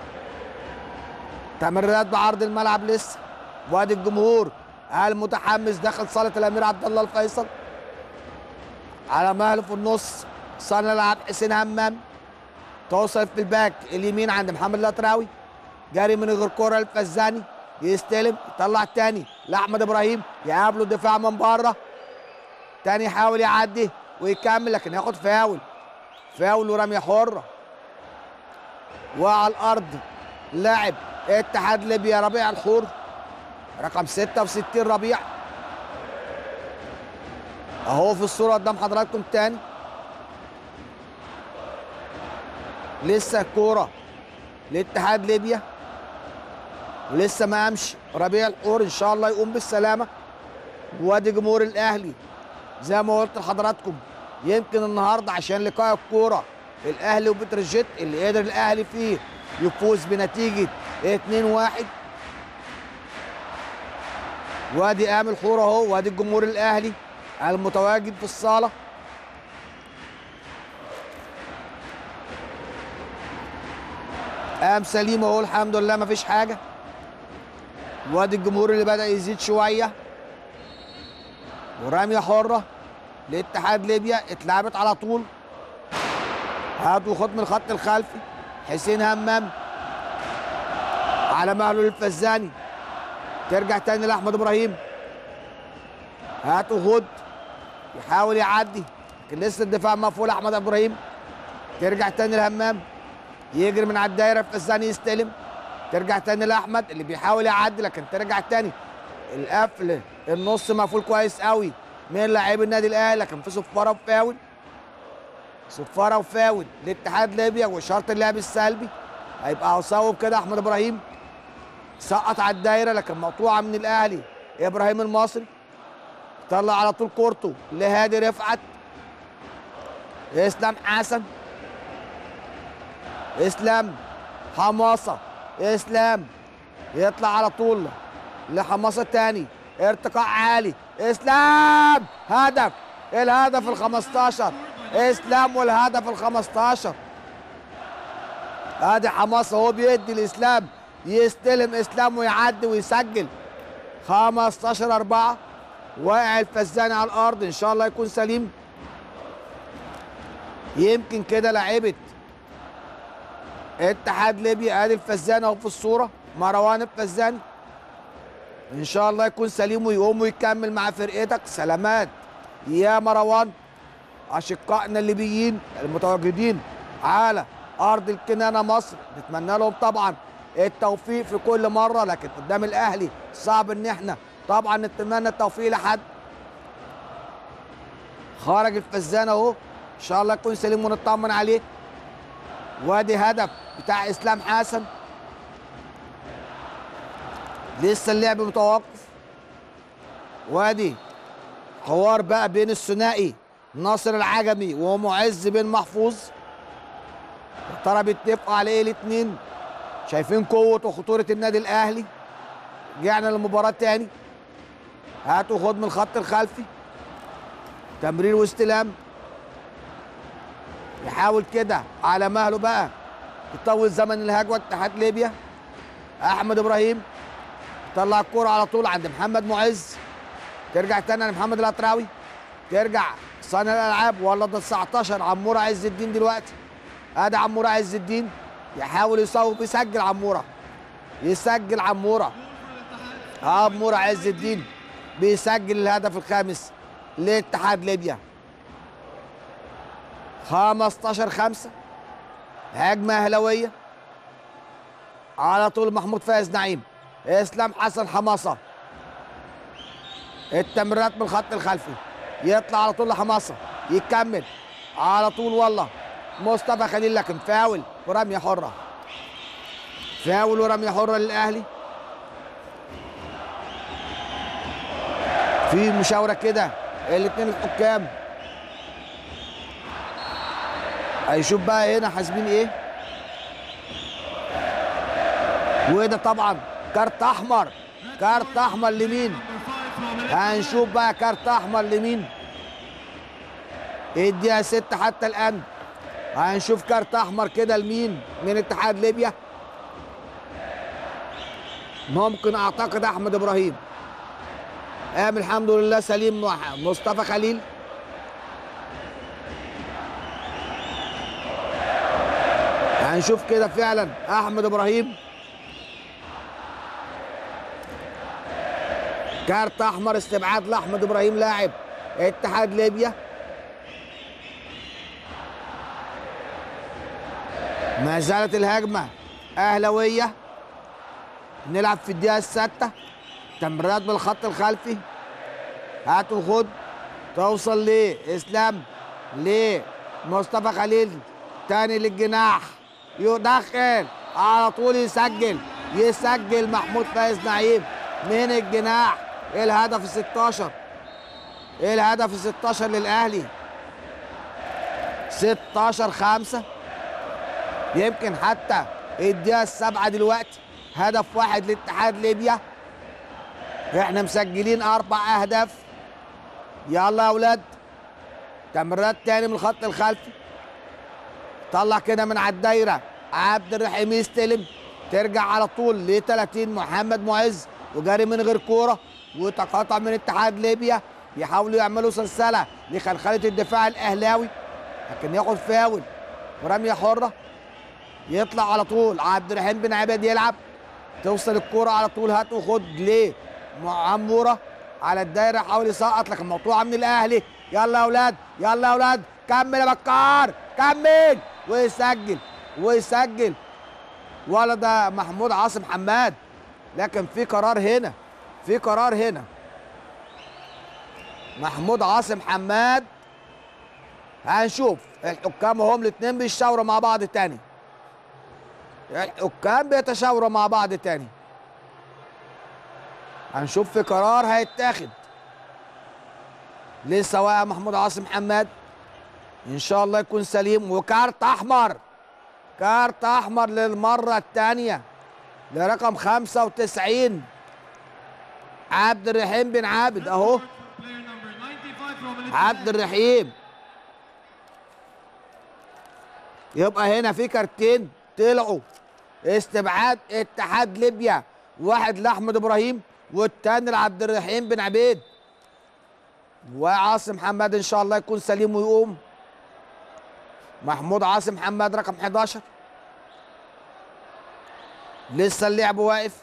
تمريرات بعرض الملعب لسه وادي الجمهور المتحمس داخل صالة الأمير عبد الله الفيصل على مهله في النص صانع العاب حسين همام توصل في الباك اليمين عند محمد الأطراوي جاري من غير كرة الفزاني يستلم يطلع الثاني لاحمد ابراهيم يقابله دفاع من بره تاني يحاول يعدي ويكمل لكن ياخد فاول فاول ورميه حره وعلى الارض لاعب اتحاد ليبيا ربيع الحور رقم 66 ربيع اهو في الصوره قدام حضراتكم تاني لسه الكوره لاتحاد ليبيا ولسه ما قامش ربيع الحور ان شاء الله يقوم بالسلامه وادي جمهور الاهلي زي ما قلت لحضراتكم يمكن النهارده عشان لقاء الكوره الاهلي وبتروجيت اللي قدر الاهلي فيه يفوز بنتيجه 2-1 وادي امل حور اهو وادي الجمهور الاهلي المتواجد في الصاله قام سليم اهو الحمد لله مفيش حاجه وادي الجمهور اللي بدا يزيد شويه ورميه حره لاتحاد ليبيا اتلعبت على طول هات وخد من الخط الخلفي حسين همام على مهله للفزاني ترجع تاني لاحمد ابراهيم هات وخد يحاول يعدي لكن لسه الدفاع مقفول احمد ابراهيم ترجع تاني لهمام يجري من على الدايره الفزاني يستلم ترجع تاني لاحمد اللي بيحاول يعدي لكن ترجع تاني القفل النص مقفول كويس قوي من لاعبي النادي الاهلي لكن في صفاره وفاول صفاره وفاول لاتحاد ليبيا واشاره اللعب السلبي هيبقى هصوب كده احمد ابراهيم سقط على الدايره لكن مقطوعه من الاهلي ابراهيم المصري طلع على طول كورته لهادي رفعت اسلام حسن اسلام حماسه اسلام يطلع على طول لحماسه تاني ارتقاء عالي اسلام هدف الهدف ال 15 اسلام والهدف ال 15 ادي حماسه هو بيدي الاسلام يستلم اسلام ويعدي ويسجل 15 4 واقع الفزاني على الارض ان شاء الله يكون سليم يمكن كده لعيبه اتحاد ليبيا ادي الفزاني اهو في الصوره مروان الفزاني ان شاء الله يكون سليم ويقوم ويكمل مع فرقتك سلامات يا مروان اشقائنا الليبيين المتواجدين على ارض الكنانه مصر نتمنى لهم طبعا التوفيق في كل مره لكن قدام الاهلي صعب ان احنا طبعا نتمنى التوفيق لحد خرج الفزان اهو ان شاء الله يكون سليم ونطمن عليه وادي هدف بتاع اسلام حسن لسه اللعب متوقف وادي حوار بقى بين الثنائي ناصر العجمي ومعز بن محفوظ يا ترى بيتفقوا على ايه الاثنين شايفين قوه وخطوره النادي الاهلي رجعنا للمباراه تاني هات وخد من الخط الخلفي تمرير واستلام يحاول كده على مهله بقى يطول زمن الهجوه اتحاد ليبيا احمد ابراهيم طلع الكوره على طول عند محمد معز ترجع تاني لمحمد الأطراوي ترجع صانع الالعاب ولا ده 19 عموره عز الدين دلوقتي ادي عموره عز الدين يحاول يصوب يسجل عموره يسجل عموره عموره عز الدين بيسجل الهدف الخامس لاتحاد ليبيا 15 5 هجمه اهلاويه على طول محمود فايز نعيم اسلام حسن حماسه التمريرات من الخط الخلفي يطلع على طول لحماسه يكمل على طول والله مصطفى خليل لكن فاول ورميه حره فاول ورميه حره للاهلي في مشاوره كده الاثنين الحكام هيشوف بقى هنا حاسبين ايه وده طبعا كارت احمر كارت احمر لمين هنشوف بقى كارت احمر لمين الدقيقه 6 حتى الان هنشوف كارت احمر كده لمين من اتحاد ليبيا ممكن اعتقد احمد ابراهيم قام الحمد لله سليم مصطفى خليل هنشوف كده فعلا احمد ابراهيم كارت احمر استبعاد لاحمد ابراهيم لاعب اتحاد ليبيا ما زالت الهجمه اهلاويه نلعب في الدقيقه السادسه تمريرات بالخط الخلفي هات وخد توصل لاسلام لمصطفى خليل تاني للجناح يدخل على طول يسجل يسجل محمود فايز نعيم من الجناح الهدف ال 16 الهدف 16 للاهلي 16 5 يمكن حتى الدقيقه السابعه دلوقتي هدف واحد لاتحاد ليبيا احنا مسجلين اربع اهداف يلا يا اولاد تمريرات تاني من الخط الخلفي طلع كده من على الدايره عبد الرحيم يستلم ترجع على طول ل 30 محمد معز وجاري من غير كوره وتقاطع من اتحاد ليبيا يحاولوا يعملوا سلسله لخلخله الدفاع الاهلاوي لكن ياخد فاول ورميه حره يطلع على طول عبد الرحيم بن عباد يلعب توصل الكوره على طول هات وخد ليه عموره على الدايره حاول يسقط لكن مقطوعه من الاهلي يلا يا اولاد يلا يا اولاد كمل يا بكار كمل ويسجل ويسجل ولا ده محمود عاصم حماد لكن في قرار هنا في قرار هنا محمود عاصم حماد هنشوف الحكام هم الاثنين بيتشاوروا مع بعض تاني الحكام بيتشاوروا مع بعض تاني هنشوف في قرار هيتاخد لسه واقع محمود عاصم حماد ان شاء الله يكون سليم وكارت احمر كارت احمر للمره الثانيه لرقم 95 عبد الرحيم بن عابد اهو عبد الرحيم يبقى هنا في كارتين طلعوا استبعاد اتحاد ليبيا واحد لاحمد ابراهيم والتاني لعبد الرحيم بن عبيد وعاصم حماد ان شاء الله يكون سليم ويقوم محمود عاصم حماد رقم 11 لسه اللعب واقف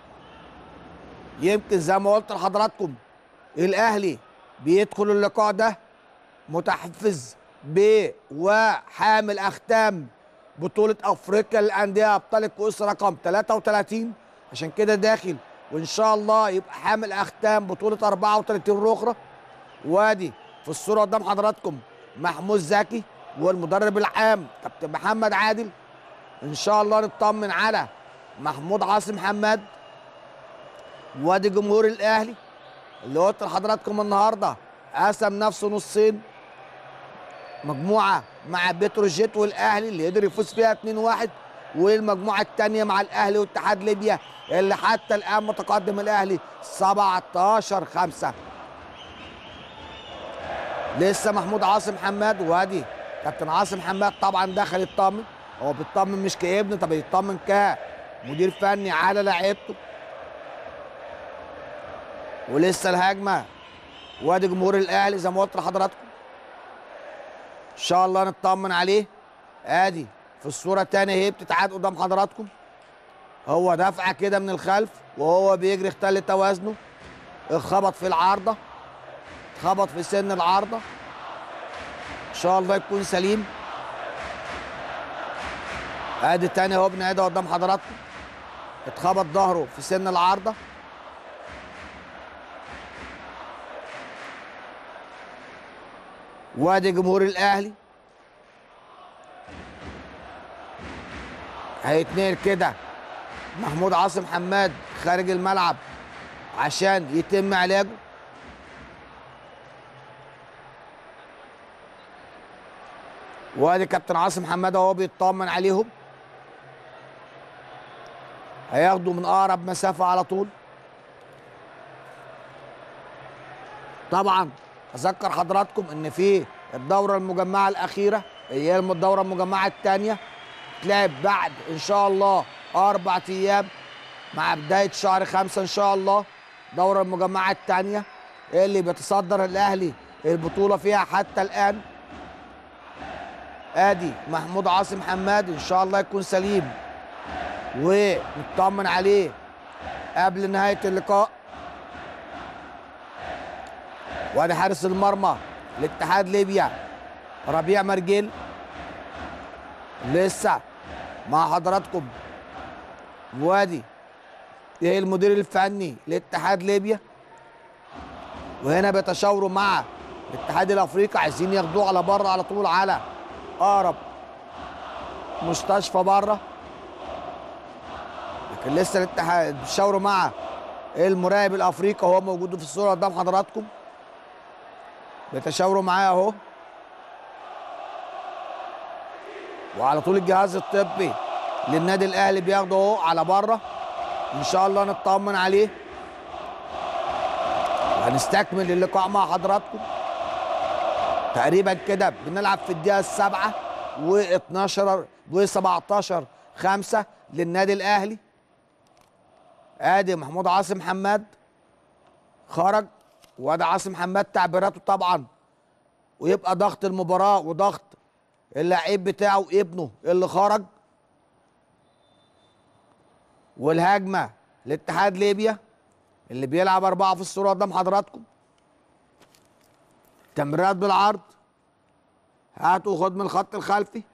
يمكن زي ما قلت لحضراتكم الاهلي بيدخل اللقاء ده متحفز ب وحامل اختام بطوله افريقيا للانديه ابطال الكؤوس رقم 33 عشان كده داخل وان شاء الله يبقى حامل اختام بطوله 34 اخرى وادي في الصوره قدام حضراتكم محمود زكي والمدرب العام كابتن محمد عادل ان شاء الله نطمن على محمود عاصم حماد وادي جمهور الاهلي اللي قلت لحضراتكم النهارده قسم نفسه نصين مجموعه مع بتروجيت والاهلي اللي قدر يفوز فيها 2-1 والمجموعه الثانيه مع الاهلي واتحاد ليبيا اللي حتى الان متقدم الاهلي 17 5 لسه محمود عاصم حماد وادي كابتن عاصم حماد طبعا دخل يطمن هو بيطمن مش كابن طب يطمن كمدير فني على لعيبته ولسه الهجمه وادي جمهور الاهلي زي ما قلت لحضراتكم ان شاء الله نطمن عليه ادي في الصوره الثانيه هي بتتعاد قدام حضراتكم هو دفعه كده من الخلف وهو بيجري اختل توازنه اتخبط في العارضه اتخبط في سن العارضه ان شاء الله يكون سليم ادي الثانيه اهو بنعيدها قدام حضراتكم اتخبط ظهره في سن العارضه وادي جمهور الاهلي هيتنقل كده محمود عاصم حماد خارج الملعب عشان يتم علاجه وادي كابتن عاصم حماد اهو بيطمن عليهم هياخدوا من اقرب مسافه على طول طبعا اذكر حضراتكم ان في الدوره المجمعه الاخيره هي الدوره المجمعه الثانيه تلعب بعد ان شاء الله اربع ايام مع بدايه شهر خمسة ان شاء الله الدوره المجمعه الثانيه اللي بيتصدر الاهلي البطوله فيها حتى الان ادي محمود عاصم حماد ان شاء الله يكون سليم ونطمن عليه قبل نهايه اللقاء وادي حارس المرمى لاتحاد ليبيا ربيع مرجل لسه مع حضراتكم وادي ايه المدير الفني لاتحاد ليبيا وهنا بيتشاوروا مع الاتحاد الافريقي عايزين ياخدوه على بره على طول على اقرب مستشفى بره لكن لسه الاتحاد بيتشاوروا مع المراقب الافريقي وهو موجود في الصوره قدام حضراتكم بيتشاوروا معاه اهو وعلى طول الجهاز الطبي للنادي الاهلي بياخده اهو على بره ان شاء الله نطمن عليه وهنستكمل اللقاء مع حضراتكم تقريبا كده بنلعب في الدقيقه السابعه و12 و17 5 للنادي الاهلي ادي محمود عاصم حماد خرج وادي عاصم حماد تعبيراته طبعا ويبقى ضغط المباراه وضغط اللعيب بتاعه ابنه اللي خرج والهجمه لاتحاد ليبيا اللي بيلعب اربعه في الصوره قدام حضراتكم تمريرات بالعرض هات وخد من الخط الخلفي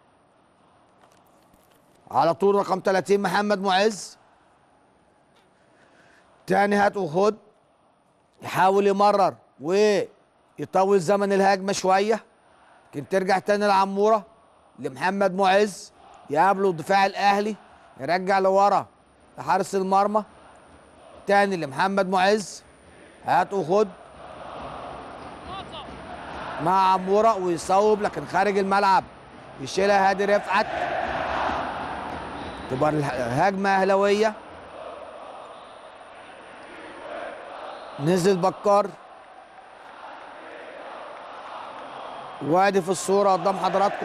على طول رقم 30 محمد معز تاني هات وخد يحاول يمرر ويطول زمن الهجمه شويه لكن ترجع تاني لعموره لمحمد معز يقابله الدفاع الاهلي يرجع لورا لحارس المرمى تاني لمحمد معز هات وخد مع عموره ويصوب لكن خارج الملعب يشيلها هادي رفعت تبقى الهجمه اهلاويه نزل بكار وادي في الصوره قدام حضراتكم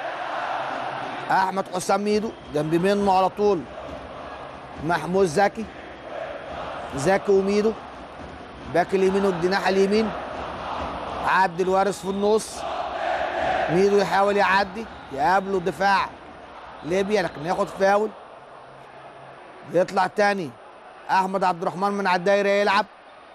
احمد حسام ميدو جنب منه على طول محمود زكي زكي وميدو باك اليمين والجناح اليمين عبد الوارث في النص ميدو يحاول يعدي يقابله دفاع ليبيا لكن ياخد فاول يطلع تاني احمد عبد الرحمن من على الدايره يلعب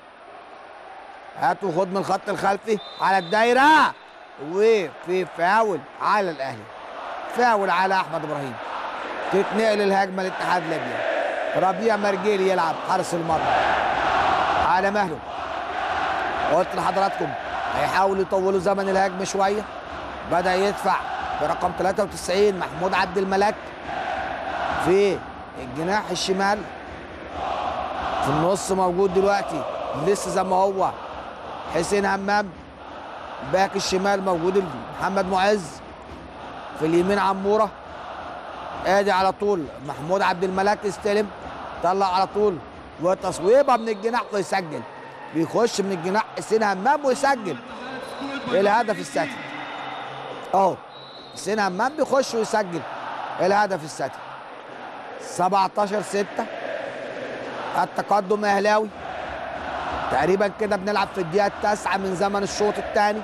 هات وخد من الخط الخلفي على الدايره وفي فاول على الاهلي فاول على احمد ابراهيم تتنقل الهجمه لاتحاد ليبيا ربيع مرجيلي يلعب حارس المرمى على مهله قلت لحضراتكم هيحاولوا يطولوا زمن الهجمه شويه بدا يدفع برقم 93 محمود عبد الملك في الجناح الشمال في النص موجود دلوقتي لسه زي ما هو حسين همام باك الشمال موجود محمد معز في اليمين عموره ادي على طول محمود عبد الملك استلم طلع على طول وتصويبه من الجناح ويسجل بيخش من الجناح حسين همام ويسجل الهدف السادس اهو حسين همام بيخش ويسجل الهدف السادس 17 6 التقدم اهلاوي تقريبا كده بنلعب في الدقيقه التاسعه من زمن الشوط الثاني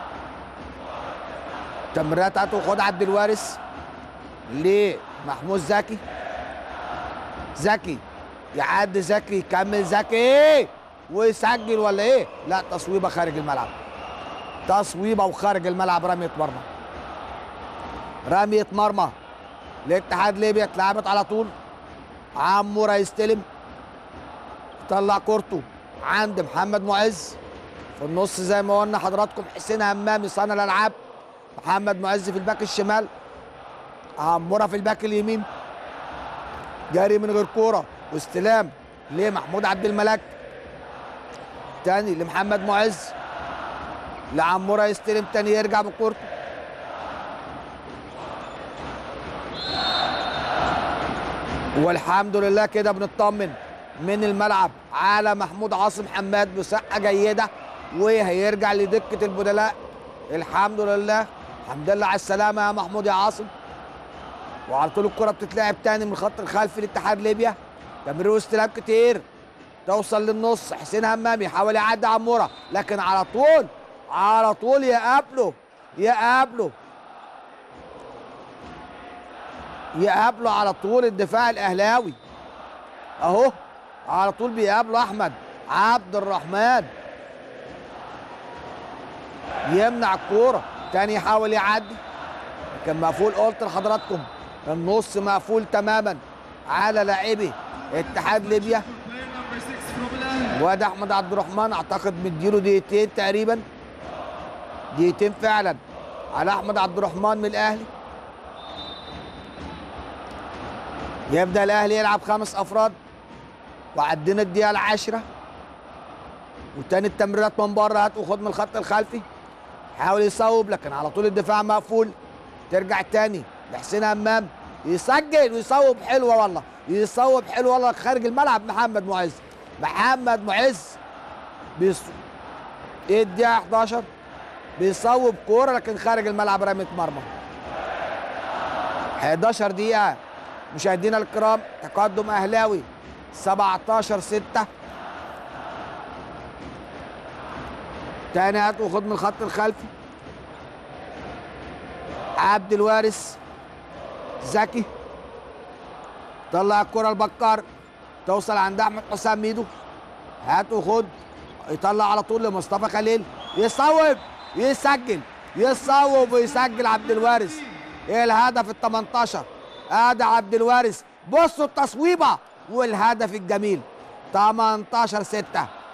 تمريرات هاتوا خد عبد الوارث لمحمود زكي زكي يعدي زكي يكمل زكي ويسجل ولا ايه؟ لا تصويبه خارج الملعب تصويبه وخارج الملعب رميه مرمى رميه مرمى لاتحاد ليبيا اتلعبت على طول عموره يستلم طلع كورته عند محمد معز في النص زي ما قلنا حضراتكم حسين همام صانع الالعاب محمد معز في الباك الشمال عموره في الباك اليمين جاري من غير كوره واستلام لمحمود عبد الملك تاني لمحمد معز لعموره يستلم تاني يرجع بكورته والحمد لله كده بنطمن من الملعب على محمود عاصم حماد بصحه جيده وهيرجع لدكه البدلاء الحمد لله الحمد لله على السلامه يا محمود يا عاصم وعلى طول الكره بتتلعب تاني من الخط الخلفي لاتحاد ليبيا تمرير واستلام كتير توصل للنص حسين همام يحاول يعدي عموره لكن على طول على طول يقابله يقابله يقابله على طول الدفاع الاهلاوي اهو على طول بيقابله احمد عبد الرحمن يمنع الكوره تاني يحاول يعدي كان مقفول قلت لحضراتكم النص مقفول تماما على لاعبي اتحاد ليبيا واد احمد عبد الرحمن اعتقد مديله دقيقتين تقريبا دقيقتين فعلا على احمد عبد الرحمن من الاهلي يبدا الاهلي يلعب خمس افراد وعدينا الدقيقه العاشره وتاني التمريرات من بره هات وخد من الخط الخلفي حاول يصوب لكن على طول الدفاع مقفول ترجع تاني لحسين همام يسجل ويصوب حلوه والله يصوب حلو والله خارج الملعب محمد معز محمد معز بيص... ايه الدقيقه 11 بيصوب كوره لكن خارج الملعب رميه مرمى 11 دقيقه مشاهدينا الكرام تقدم اهلاوي 17 6 تاني هات وخد من الخط الخلفي عبد الوارث زكي طلع الكرة لبكار توصل عند احمد حسام ميدو هات وخد يطلع على طول لمصطفى خليل يصوب يسجل يصوب ويسجل عبد الوارث ايه الهدف ال 18 ادي عبد الوارث بصوا التصويبه والهدف الجميل 18 6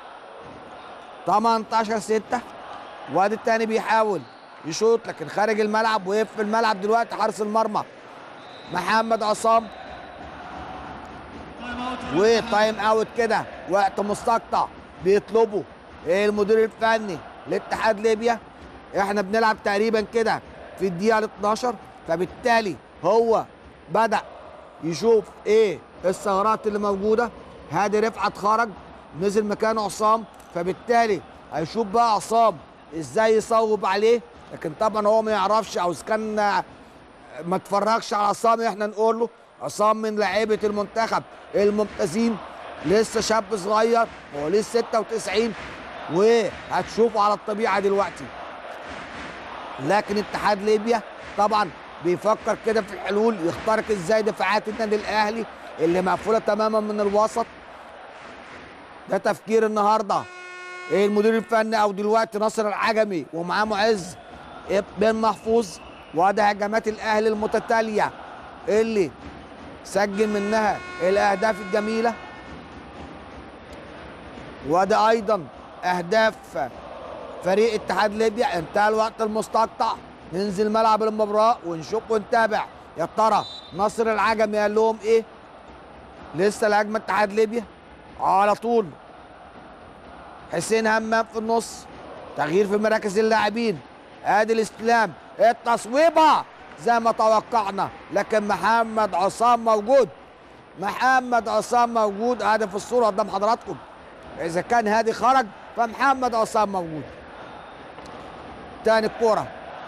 18 6 وادي التاني بيحاول يشوط لكن خارج الملعب وقف في الملعب دلوقتي حارس المرمى محمد عصام وتايم اوت كده وقت مستقطع بيطلبوا المدير الفني لاتحاد ليبيا احنا بنلعب تقريبا كده في الدقيقه ال 12 فبالتالي هو بدا يشوف ايه الثغرات اللي موجوده هادي رفعت خرج نزل مكانه عصام فبالتالي هيشوف بقى عصام ازاي يصوب عليه لكن طبعا هو ما يعرفش او اذا كان ما اتفرجش على عصام احنا نقول له عصام من لعيبه المنتخب الممتازين لسه شاب صغير هو لسه 96 وهتشوفه على الطبيعه دلوقتي لكن اتحاد ليبيا طبعا بيفكر كده في الحلول يخترق ازاي دفاعات النادي الاهلي اللي مقفوله تماما من الوسط ده تفكير النهارده ايه المدير الفني او دلوقتي ناصر العجمي ومعاه معز بن محفوظ وده هجمات الاهلي المتتاليه اللي سجل منها الاهداف الجميله وده ايضا اهداف فريق اتحاد ليبيا انتهى الوقت المستقطع ننزل ملعب المباراه ونشوف ونتابع يا ترى ناصر العجمي قال لهم ايه لسه الهجمه اتحاد ليبيا على طول حسين همام في النص تغيير في مراكز اللاعبين ادي الاستلام التصويبه زي ما توقعنا لكن محمد عصام موجود محمد عصام موجود ادي في الصوره قدام حضراتكم اذا كان هادي خرج فمحمد عصام موجود تاني الكوره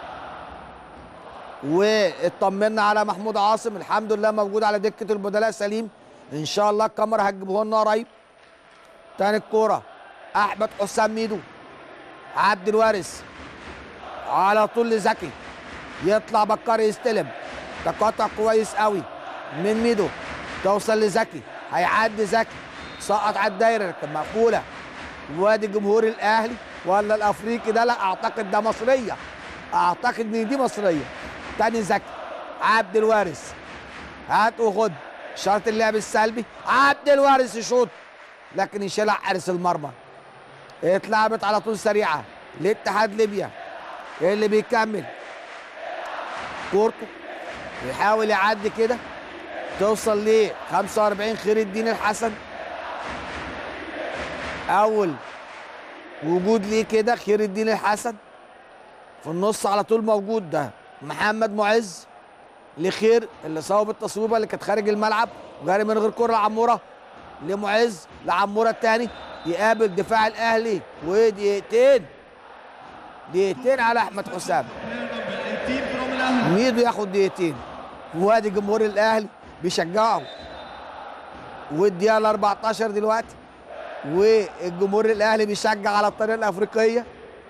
واطمنا على محمود عاصم الحمد لله موجود على دكه البدلاء سليم ان شاء الله الكاميرا هتجيبه لنا قريب تاني الكوره احمد حسام ميدو عبد الوارث على طول لزكي يطلع بكار يستلم تقاطع كويس قوي من ميدو توصل لزكي هيعدي زكي سقط على الدايره لكن مقفوله وادي جمهور الاهلي ولا الافريقي ده لا اعتقد ده مصريه اعتقد ان دي مصريه تاني زكي عبد الوارث هات وخد شرط اللعب السلبي عبد الوارث يشوط لكن يشيلها حارس المرمى اتلعبت على طول سريعه لاتحاد ليبيا اللي بيكمل كورته يحاول يعدي كده توصل ل 45 خير الدين الحسن اول وجود ليه كده خير الدين الحسن في النص على طول موجود ده محمد معز لخير اللي صوب التصويبه اللي كانت خارج الملعب وجاري من غير كره لعموره لمعز لعموره الثاني يقابل دفاع الاهلي ودقيقتين دقيقتين على احمد حسام ميدو ياخد دقيقتين وادي جمهور الاهلي بيشجعه والدقيقه ال 14 دلوقتي والجمهور الاهلي بيشجع على الطريقه الافريقيه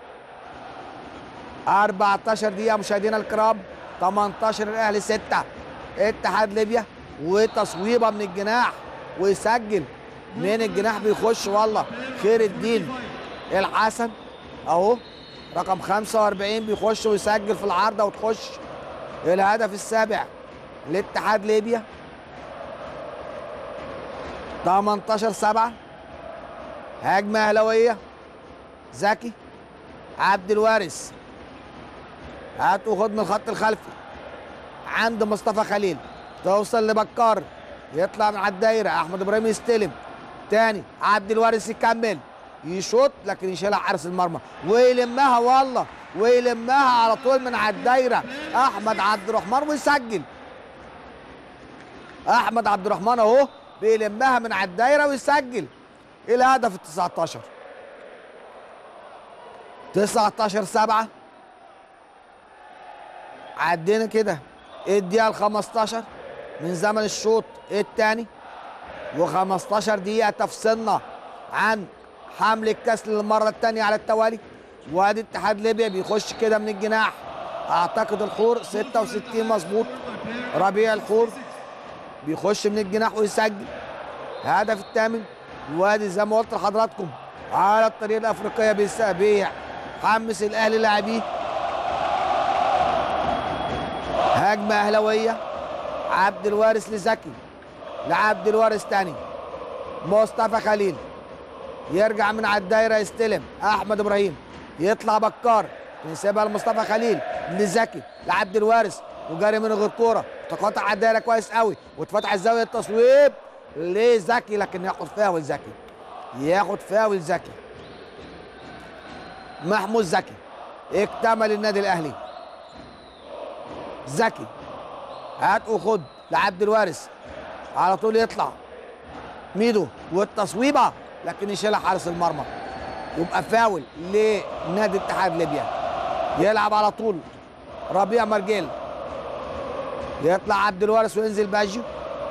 14 دقيقه مشاهدينا الكرام 18 الاهلي 6 اتحاد ليبيا وتصويبه من الجناح ويسجل من الجناح بيخش والله خير الدين الحسن اهو رقم 45 بيخش ويسجل في العارضه وتخش الهدف السابع لاتحاد ليبيا 18 7 هجمه اهلاويه زكي عبد الوارث هات وخد من الخط الخلفي عند مصطفى خليل توصل لبكار يطلع من على الدايره احمد ابراهيم يستلم تاني عبد الوارث يكمل يشوط لكن يشيلها حارس المرمى ويلمها والله ويلمها على طول من على الدايره احمد عبد الرحمن ويسجل احمد عبد الرحمن اهو بيلمها من على الدايره ويسجل الهدف ال 19 19 7 عدينا كده الدقيقه ال 15 من زمن الشوط الثاني و15 دقيقه تفصلنا عن حمل الكاس للمره الثانيه على التوالي وادي اتحاد ليبيا بيخش كده من الجناح اعتقد الحور 66 مظبوط ربيع الحور بيخش من الجناح ويسجل هدف الثامن وادي زي ما قلت لحضراتكم على الطريقه الافريقيه بيسابيع حمس الاهلي لاعبيه هجمه اهلاويه عبد الوارث لزكي لعبد الوارث تاني مصطفى خليل يرجع من على الدايره يستلم احمد ابراهيم يطلع بكار يسيبها لمصطفى خليل لزكي لعبد الوارث وجاري من غير كوره تقاطع على الدايره كويس قوي واتفتح زاويه التصويب لزكي لكن ياخد فاول زكي ياخد فاول زكي محمود زكي اكتمل النادي الاهلي زكي هات وخد لعبد الوارث على طول يطلع ميدو والتصويبه لكن يشيلها حارس المرمى يبقى فاول لنادي اتحاد ليبيا يلعب على طول ربيع مرجيل يطلع عبد الوارث وينزل باجيو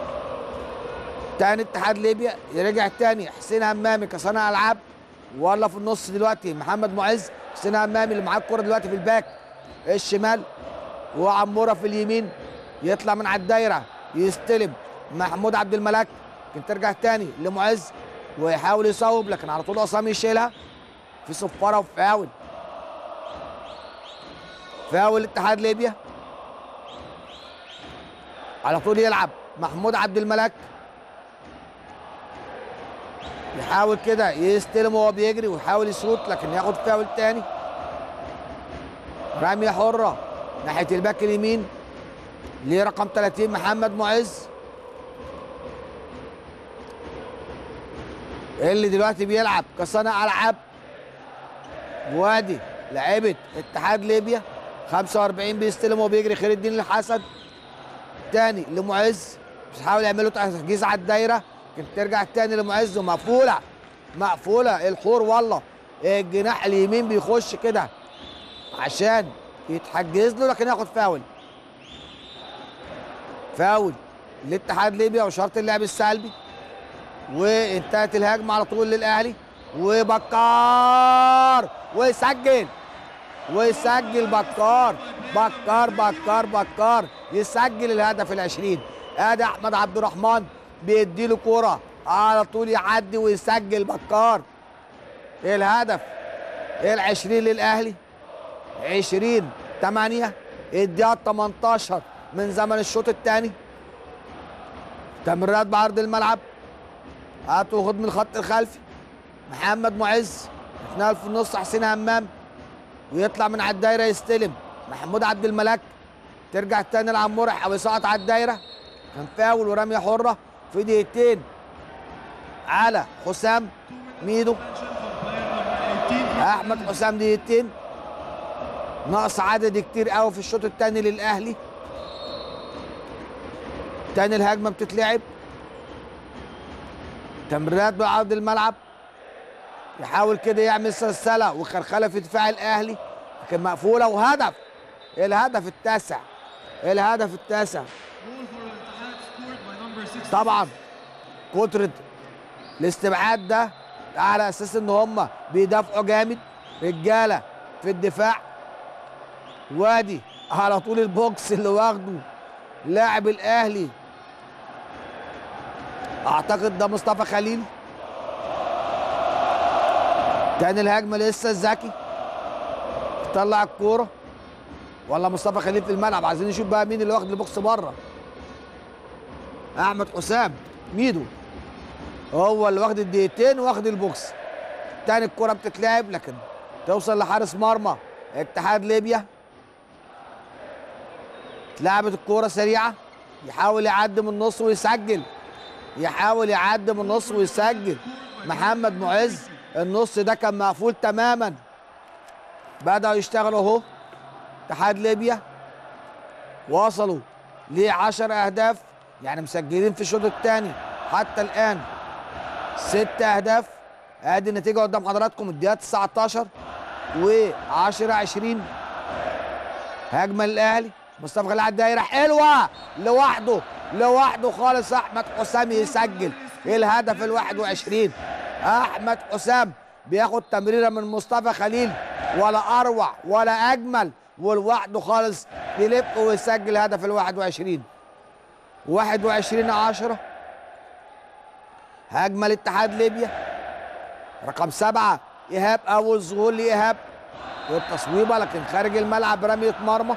تاني اتحاد ليبيا يرجع تاني حسين همامي كصانع العاب ولا في النص دلوقتي محمد معز حسين همامي اللي معاه الكوره دلوقتي في الباك الشمال وعموره في اليمين يطلع من على الدايره يستلم محمود عبد الملك ممكن ترجع تاني لمعز ويحاول يصوب لكن على طول عصام يشيلها في صفاره وفاول فاول اتحاد ليبيا على طول يلعب محمود عبد الملك يحاول كده يستلم وهو بيجري ويحاول يشوط لكن ياخد فاول تاني رمية حرة ناحية الباك اليمين لرقم 30 محمد معز اللي دلوقتي بيلعب كصانع العاب وادي لعيبه اتحاد ليبيا 45 بيستلم وبيجري خير الدين الحسن تاني لمعز بيحاول يعملوا تحجيز على الدايره لكن ترجع تاني لمعز ومقفوله مقفوله الحور والله الجناح اليمين بيخش كده عشان يتحجز له لكن ياخد فاول فاول لاتحاد ليبيا وشرط اللعب السلبي وانتهت الهجمه على طول للاهلي وبكار ويسجل ويسجل بكار بكار بكار بكار يسجل الهدف العشرين ادي احمد عبد الرحمن بيديله كوره على طول يعدي ويسجل بكار الهدف العشرين للاهلي 20 8 الدقيقه 18 من زمن الشوط الثاني تمريرات بعرض الملعب هات وخد من الخط الخلفي محمد معز اتنقل في النص حسين همام ويطلع من على الدايره يستلم محمود عبد الملك ترجع تاني لعمورح او يسقط على الدايره كان فاول ورميه حره في دقيقتين على حسام ميدو احمد حسام دقيقتين نقص عدد كتير قوي في الشوط الثاني للاهلي تاني الهجمه بتتلعب تمريرات بعرض الملعب يحاول كده يعمل سلسله وخرخله في دفاع الاهلي لكن مقفوله وهدف الهدف التاسع الهدف التاسع طبعا كترة الاستبعاد ده على اساس ان هم بيدافعوا جامد رجاله في الدفاع وادي على طول البوكس اللي واخده لاعب الاهلي اعتقد ده مصطفى خليل تاني الهجمه لسه الزكي طلع الكوره ولا مصطفى خليل في الملعب عايزين نشوف بقى مين اللي واخد البوكس بره احمد حسام ميدو هو اللي واخد الدقيقتين واخد البوكس تاني الكوره بتتلعب لكن توصل لحارس مرمى اتحاد ليبيا اتلعبت الكوره سريعه يحاول يعدي من النص ويسجل يحاول يعدي من النص ويسجل محمد معز النص ده كان مقفول تماما بدأوا يشتغلوا اهو اتحاد ليبيا وصلوا ل 10 اهداف يعني مسجلين في الشوط الثاني حتى الان ست اهداف ادي النتيجه قدام حضراتكم الدقيقه 19 و10 20 هجمه للاهلي مصطفى غالي على الدايره حلوه لوحده لوحده خالص احمد حسام يسجل الهدف ال 21 احمد حسام بياخد تمريره من مصطفى خليل ولا اروع ولا اجمل ولوحده خالص يلف ويسجل الهدف ال 21 21 10 هجمه لاتحاد ليبيا رقم سبعه ايهاب اول ظهور لايهاب والتصويبه لكن خارج الملعب رميه مرمى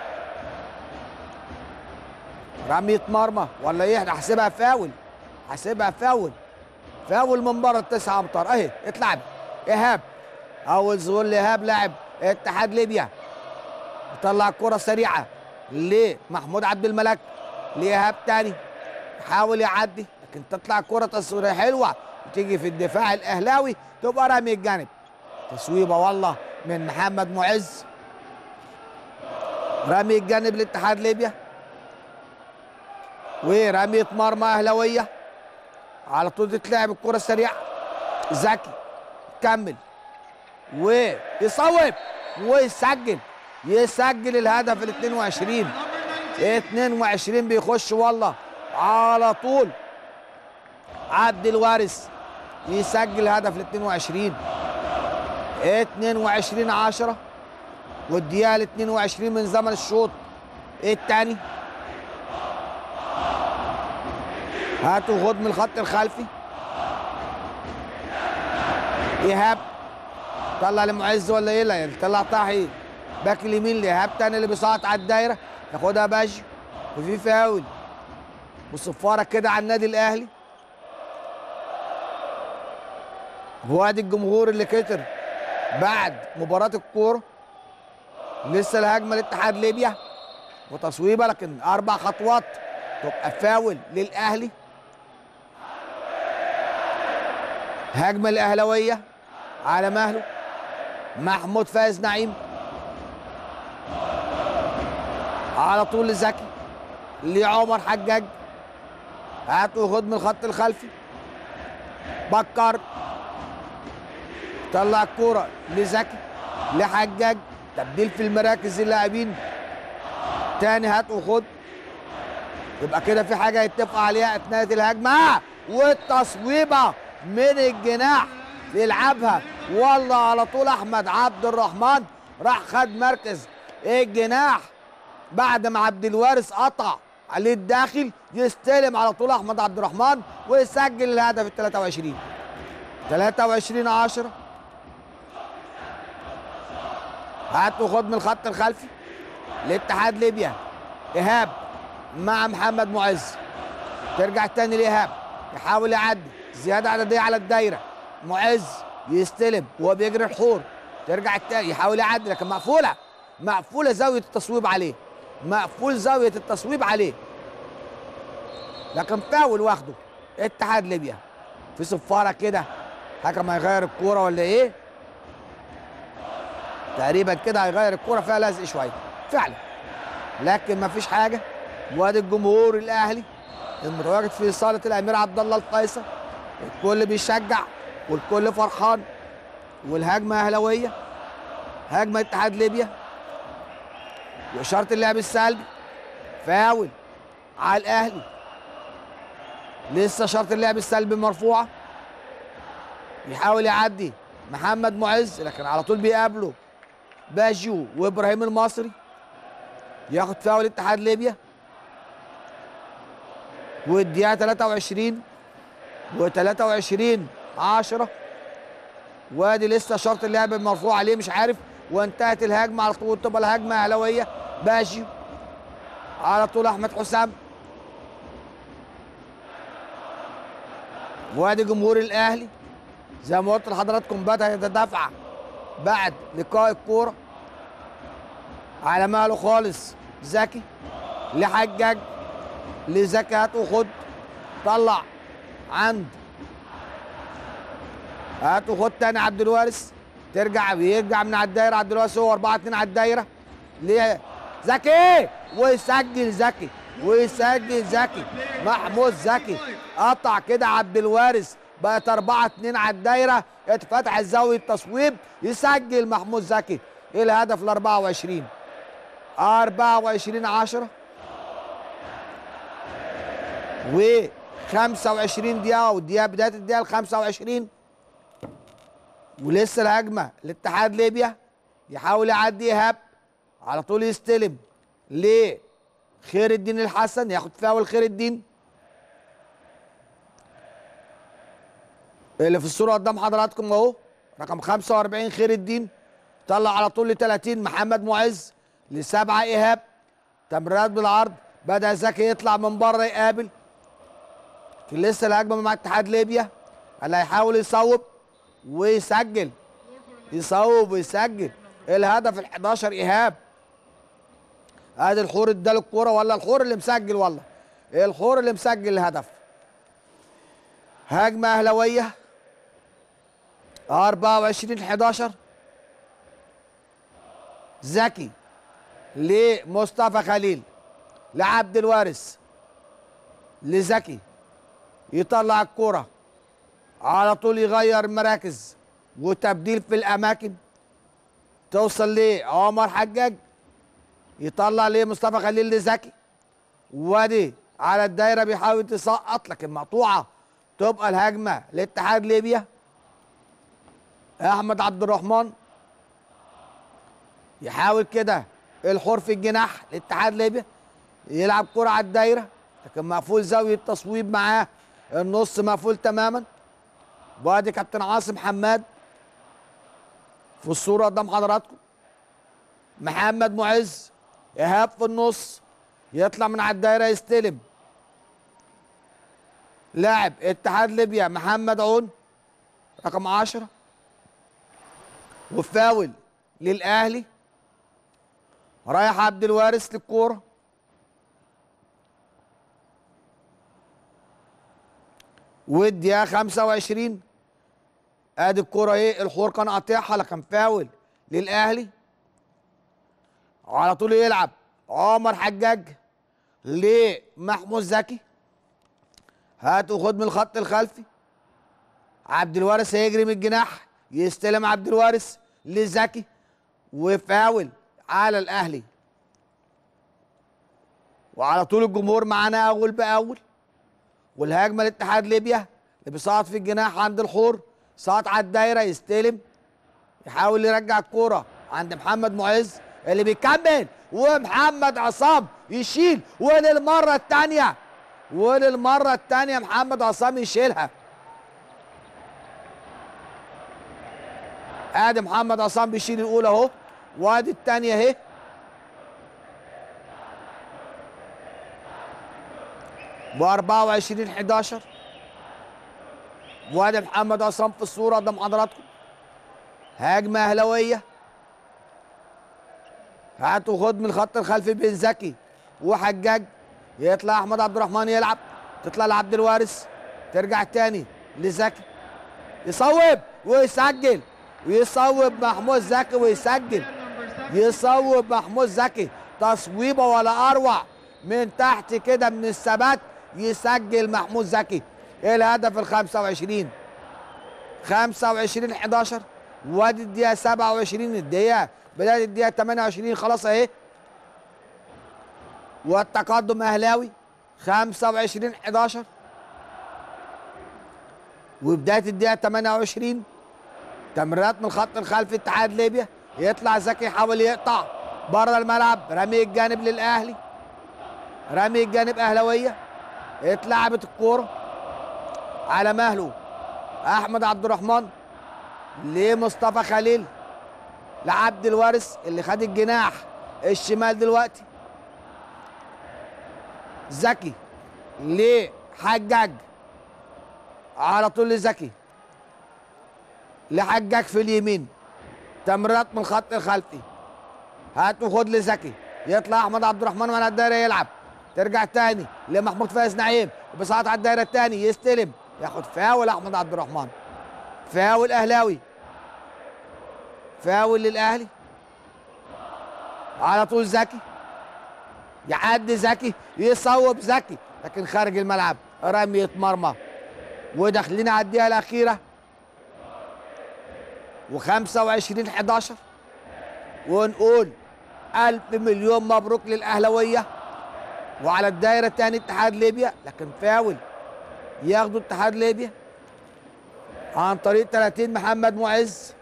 رميه مرمى ولا ايه هحسبها فاول هحسبها فاول فاول من بره التسعة امتار اهي اتلعب ايهاب اول ظهور لايهاب لاعب اتحاد ليبيا طلع كرة سريعة لمحمود عبد الملك لإيهاب تاني يحاول يعدي لكن تطلع كرة تصويرية حلوة وتيجي في الدفاع الأهلاوي تبقى رمي الجانب تصويبة والله من محمد معز رمي الجانب لاتحاد ليبيا ورمية مرمى أهلاوية على طول تتلعب الكرة السريعة زكي كمل ويصوب ويسجل يسجل الهدف ال 22 22 بيخش والله على طول عبد الوارث يسجل هدف ال 22 22 10 والدقيقة ال 22 من زمن الشوط الثاني هاتوا خد من الخط الخلفي ايهاب طلع لمعز ولا ايه لا طلع طاحي باك اليمين لايهاب تاني اللي بيصعد على الدايره ياخدها باجي وفي فاول وصفاره كده على النادي الاهلي وادي الجمهور اللي كتر بعد مباراه الكوره لسه الهجمه لاتحاد ليبيا وتصويبه لكن اربع خطوات تبقى فاول للاهلي هجمه الاهلاويه على مهله محمود فايز نعيم على طول لزكي لعمر حجاج هاتوا خد من الخط الخلفي بكر طلع الكوره لزكي لحجاج تبديل في المراكز اللاعبين تاني هات وخد يبقى كده في حاجه يتفقوا عليها اثناء الهجمه والتصويبه من الجناح يلعبها والله على طول احمد عبد الرحمن راح خد مركز الجناح بعد ما عبد الوارث قطع عليه الداخل يستلم على طول احمد عبد الرحمن ويسجل الهدف ال 23 23 10 هات وخد من الخط الخلفي لاتحاد ليبيا ايهاب مع محمد معز ترجع تاني لايهاب يحاول يعدي زياده عدديه على الدايره معز يستلم وهو بيجري الحور ترجع التاني يحاول يعدي لكن مقفوله مقفوله زاويه التصويب عليه مقفول زاويه التصويب عليه لكن فاول واخده اتحاد ليبيا في صفاره كده حكم هيغير الكوره ولا ايه تقريبا كده هيغير الكوره فيها لزق شويه فعلا لكن ما فيش حاجه وادي الجمهور الاهلي المتواجد في صاله الامير عبد الله القيصر الكل بيشجع والكل فرحان والهجمه اهلاويه هجمه اتحاد ليبيا واشاره اللعب السلبي فاول على الاهلي لسه اشاره اللعب السلبي مرفوعه بيحاول يعدي محمد معز لكن على طول بيقابله باجيو وابراهيم المصري ياخد فاول اتحاد ليبيا والدقيقه 23 و23 10 وادي لسه شرط اللعب المرفوع عليه مش عارف وانتهت الهجمه على طول تبقى الهجمه اهلاويه باجيو على طول احمد حسام وادي جمهور الاهلي زي ما قلت لحضراتكم بدا يتدافع بعد لقاء الكوره على ماله خالص زكي لحجاج لزكي هات وخد طلع عند هات وخد تاني عبد الوارث ترجع بيرجع من على الدايره عبد الوارث هو 4 2 على الدايره ليه زكي ويسجل زكي ويسجل زكي محمود زكي قطع كده عبد الوارث بقت 4 2 على الدايره اتفتح زاويه التصويب يسجل محمود زكي الهدف ال 24 24 10 و 25 دقيقة والدقيقة بداية الدقيقة ال 25 ولسه الهجمة لاتحاد ليبيا يحاول يعدي ايهاب على طول يستلم ليه خير الدين الحسن ياخد فاول خير الدين اللي في الصورة قدام حضراتكم اهو رقم 45 خير الدين طلع على طول ل 30 محمد معز لسبعة ايهاب تمريرات بالعرض بدأ زكي يطلع من بره يقابل كان لسه الهجمه مع اتحاد ليبيا اللي هيحاول يصوب ويسجل يصوب ويسجل الهدف ال 11 ايهاب ادي الحور اداله الكوره ولا الحور اللي مسجل والله الحور اللي مسجل الهدف هجمه اهلاويه 24 11 زكي لمصطفى خليل لعبد الوارث لزكي يطلع الكرة على طول يغير مراكز وتبديل في الأماكن توصل لعمر حجاج يطلع ليه مصطفى خليل لزكي وادي على الدايرة بيحاول تسقط لكن مقطوعة تبقى الهجمة لاتحاد ليبيا أحمد عبد الرحمن يحاول كده الحور في الجناح لاتحاد ليبيا يلعب كرة على الدايرة لكن مقفول زاوية التصويب معاه النص مقفول تماما وادي كابتن عاصم حماد في الصورة قدام حضراتكم محمد معز إيهاب في النص يطلع من على الدايرة يستلم لاعب اتحاد ليبيا محمد عون رقم 10 وفاول للأهلي رايح عبد الوارث للكوره والدقيقة 25 ادي الكرة ايه الحور كان قاطعها لكن فاول للأهلي على طول يلعب عمر حجاج لمحمود زكي هات وخد من الخط الخلفي عبد الوارث هيجري من الجناح يستلم عبد الوارث لزكي وفاول على الأهلي وعلى طول الجمهور معانا أول بأول والهجمه لاتحاد ليبيا اللي بيصعد في الجناح عند الحور صعد على الدايره يستلم يحاول يرجع الكوره عند محمد معز اللي بيكمل ومحمد عصام يشيل وللمره الثانيه وللمره الثانيه محمد عصام يشيلها ادي محمد عصام بيشيل الاولى اهو وادي الثانيه اهي ب 24 11 وادي محمد عصام في الصوره قدام حضراتكم هجمه اهلاويه هات وخد من الخط الخلفي بين زكي وحجاج يطلع احمد عبد الرحمن يلعب تطلع لعبد الوارث ترجع تاني لزكي يصوب ويسجل ويصوب محمود زكي ويسجل يصوب محمود زكي تصويبه ولا اروع من تحت كده من الثبات يسجل محمود زكي الهدف ال 25 25 11 وادي الدقيقة 27 الدقيقة بداية الدقيقة 28 خلاص اهي والتقدم اهلاوي 25 11 وبداية الدقيقة 28 تمريرات من الخط الخلفي اتحاد ليبيا يطلع زكي يحاول يقطع بره الملعب رمي الجانب للاهلي رمي الجانب اهلاويه اتلعبت الكوره على مهله احمد عبد الرحمن لمصطفى خليل لعبد الوارث اللي خد الجناح الشمال دلوقتي زكي لحجاج على طول لزكي لحجاج في اليمين تمريرات من الخط الخلفي هات وخد لزكي يطلع احمد عبد الرحمن من الدايره يلعب ترجع تاني لمحمود فايز نعيم بساط على الدايره الثاني يستلم ياخد فاول احمد عبد الرحمن فاول اهلاوي فاول للاهلي على طول زكي يعدي زكي يصوب زكي لكن خارج الملعب رمية مرمى وداخلين على الدقيقة الأخيرة و25 11 ونقول ألف مليون مبروك للأهلوية وعلى الدايرة الثانية اتحاد ليبيا لكن فاول ياخدوا اتحاد ليبيا عن طريق 30 محمد معز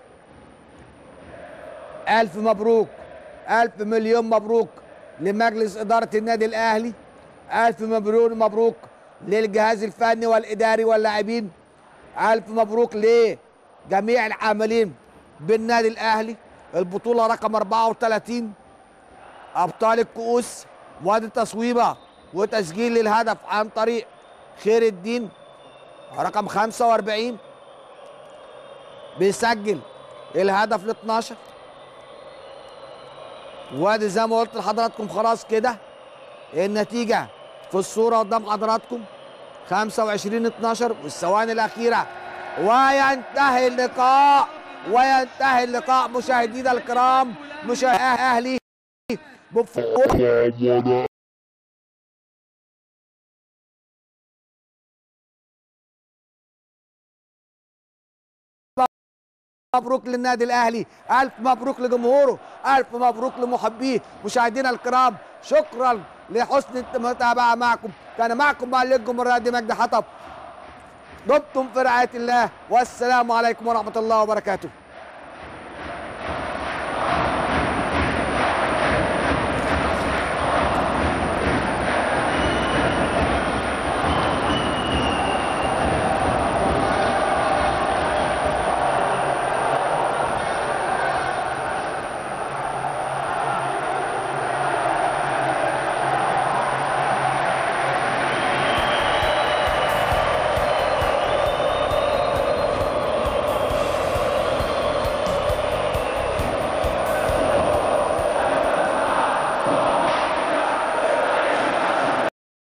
ألف مبروك ألف مليون مبروك لمجلس إدارة النادي الأهلي ألف مبروك مبروك للجهاز الفني والإداري واللاعبين ألف مبروك لجميع العاملين بالنادي الأهلي البطولة رقم 34 أبطال الكؤوس وادي تصويبة وتسجيل للهدف عن طريق خير الدين رقم 45 بيسجل الهدف ال 12 وادي زي ما قلت لحضراتكم خلاص كده النتيجة في الصورة قدام حضراتكم 25 12 والثواني الأخيرة وينتهي اللقاء وينتهي اللقاء مشاهدينا الكرام مشاهدي أهلي بفوز مبروك للنادي الاهلي الف مبروك لجمهوره الف مبروك لمحبيه مشاهدينا الكرام شكرا لحسن المتابعه معكم كان معكم معلق الرياضي مجدي حطب دمتم في رعايه الله والسلام عليكم ورحمه الله وبركاته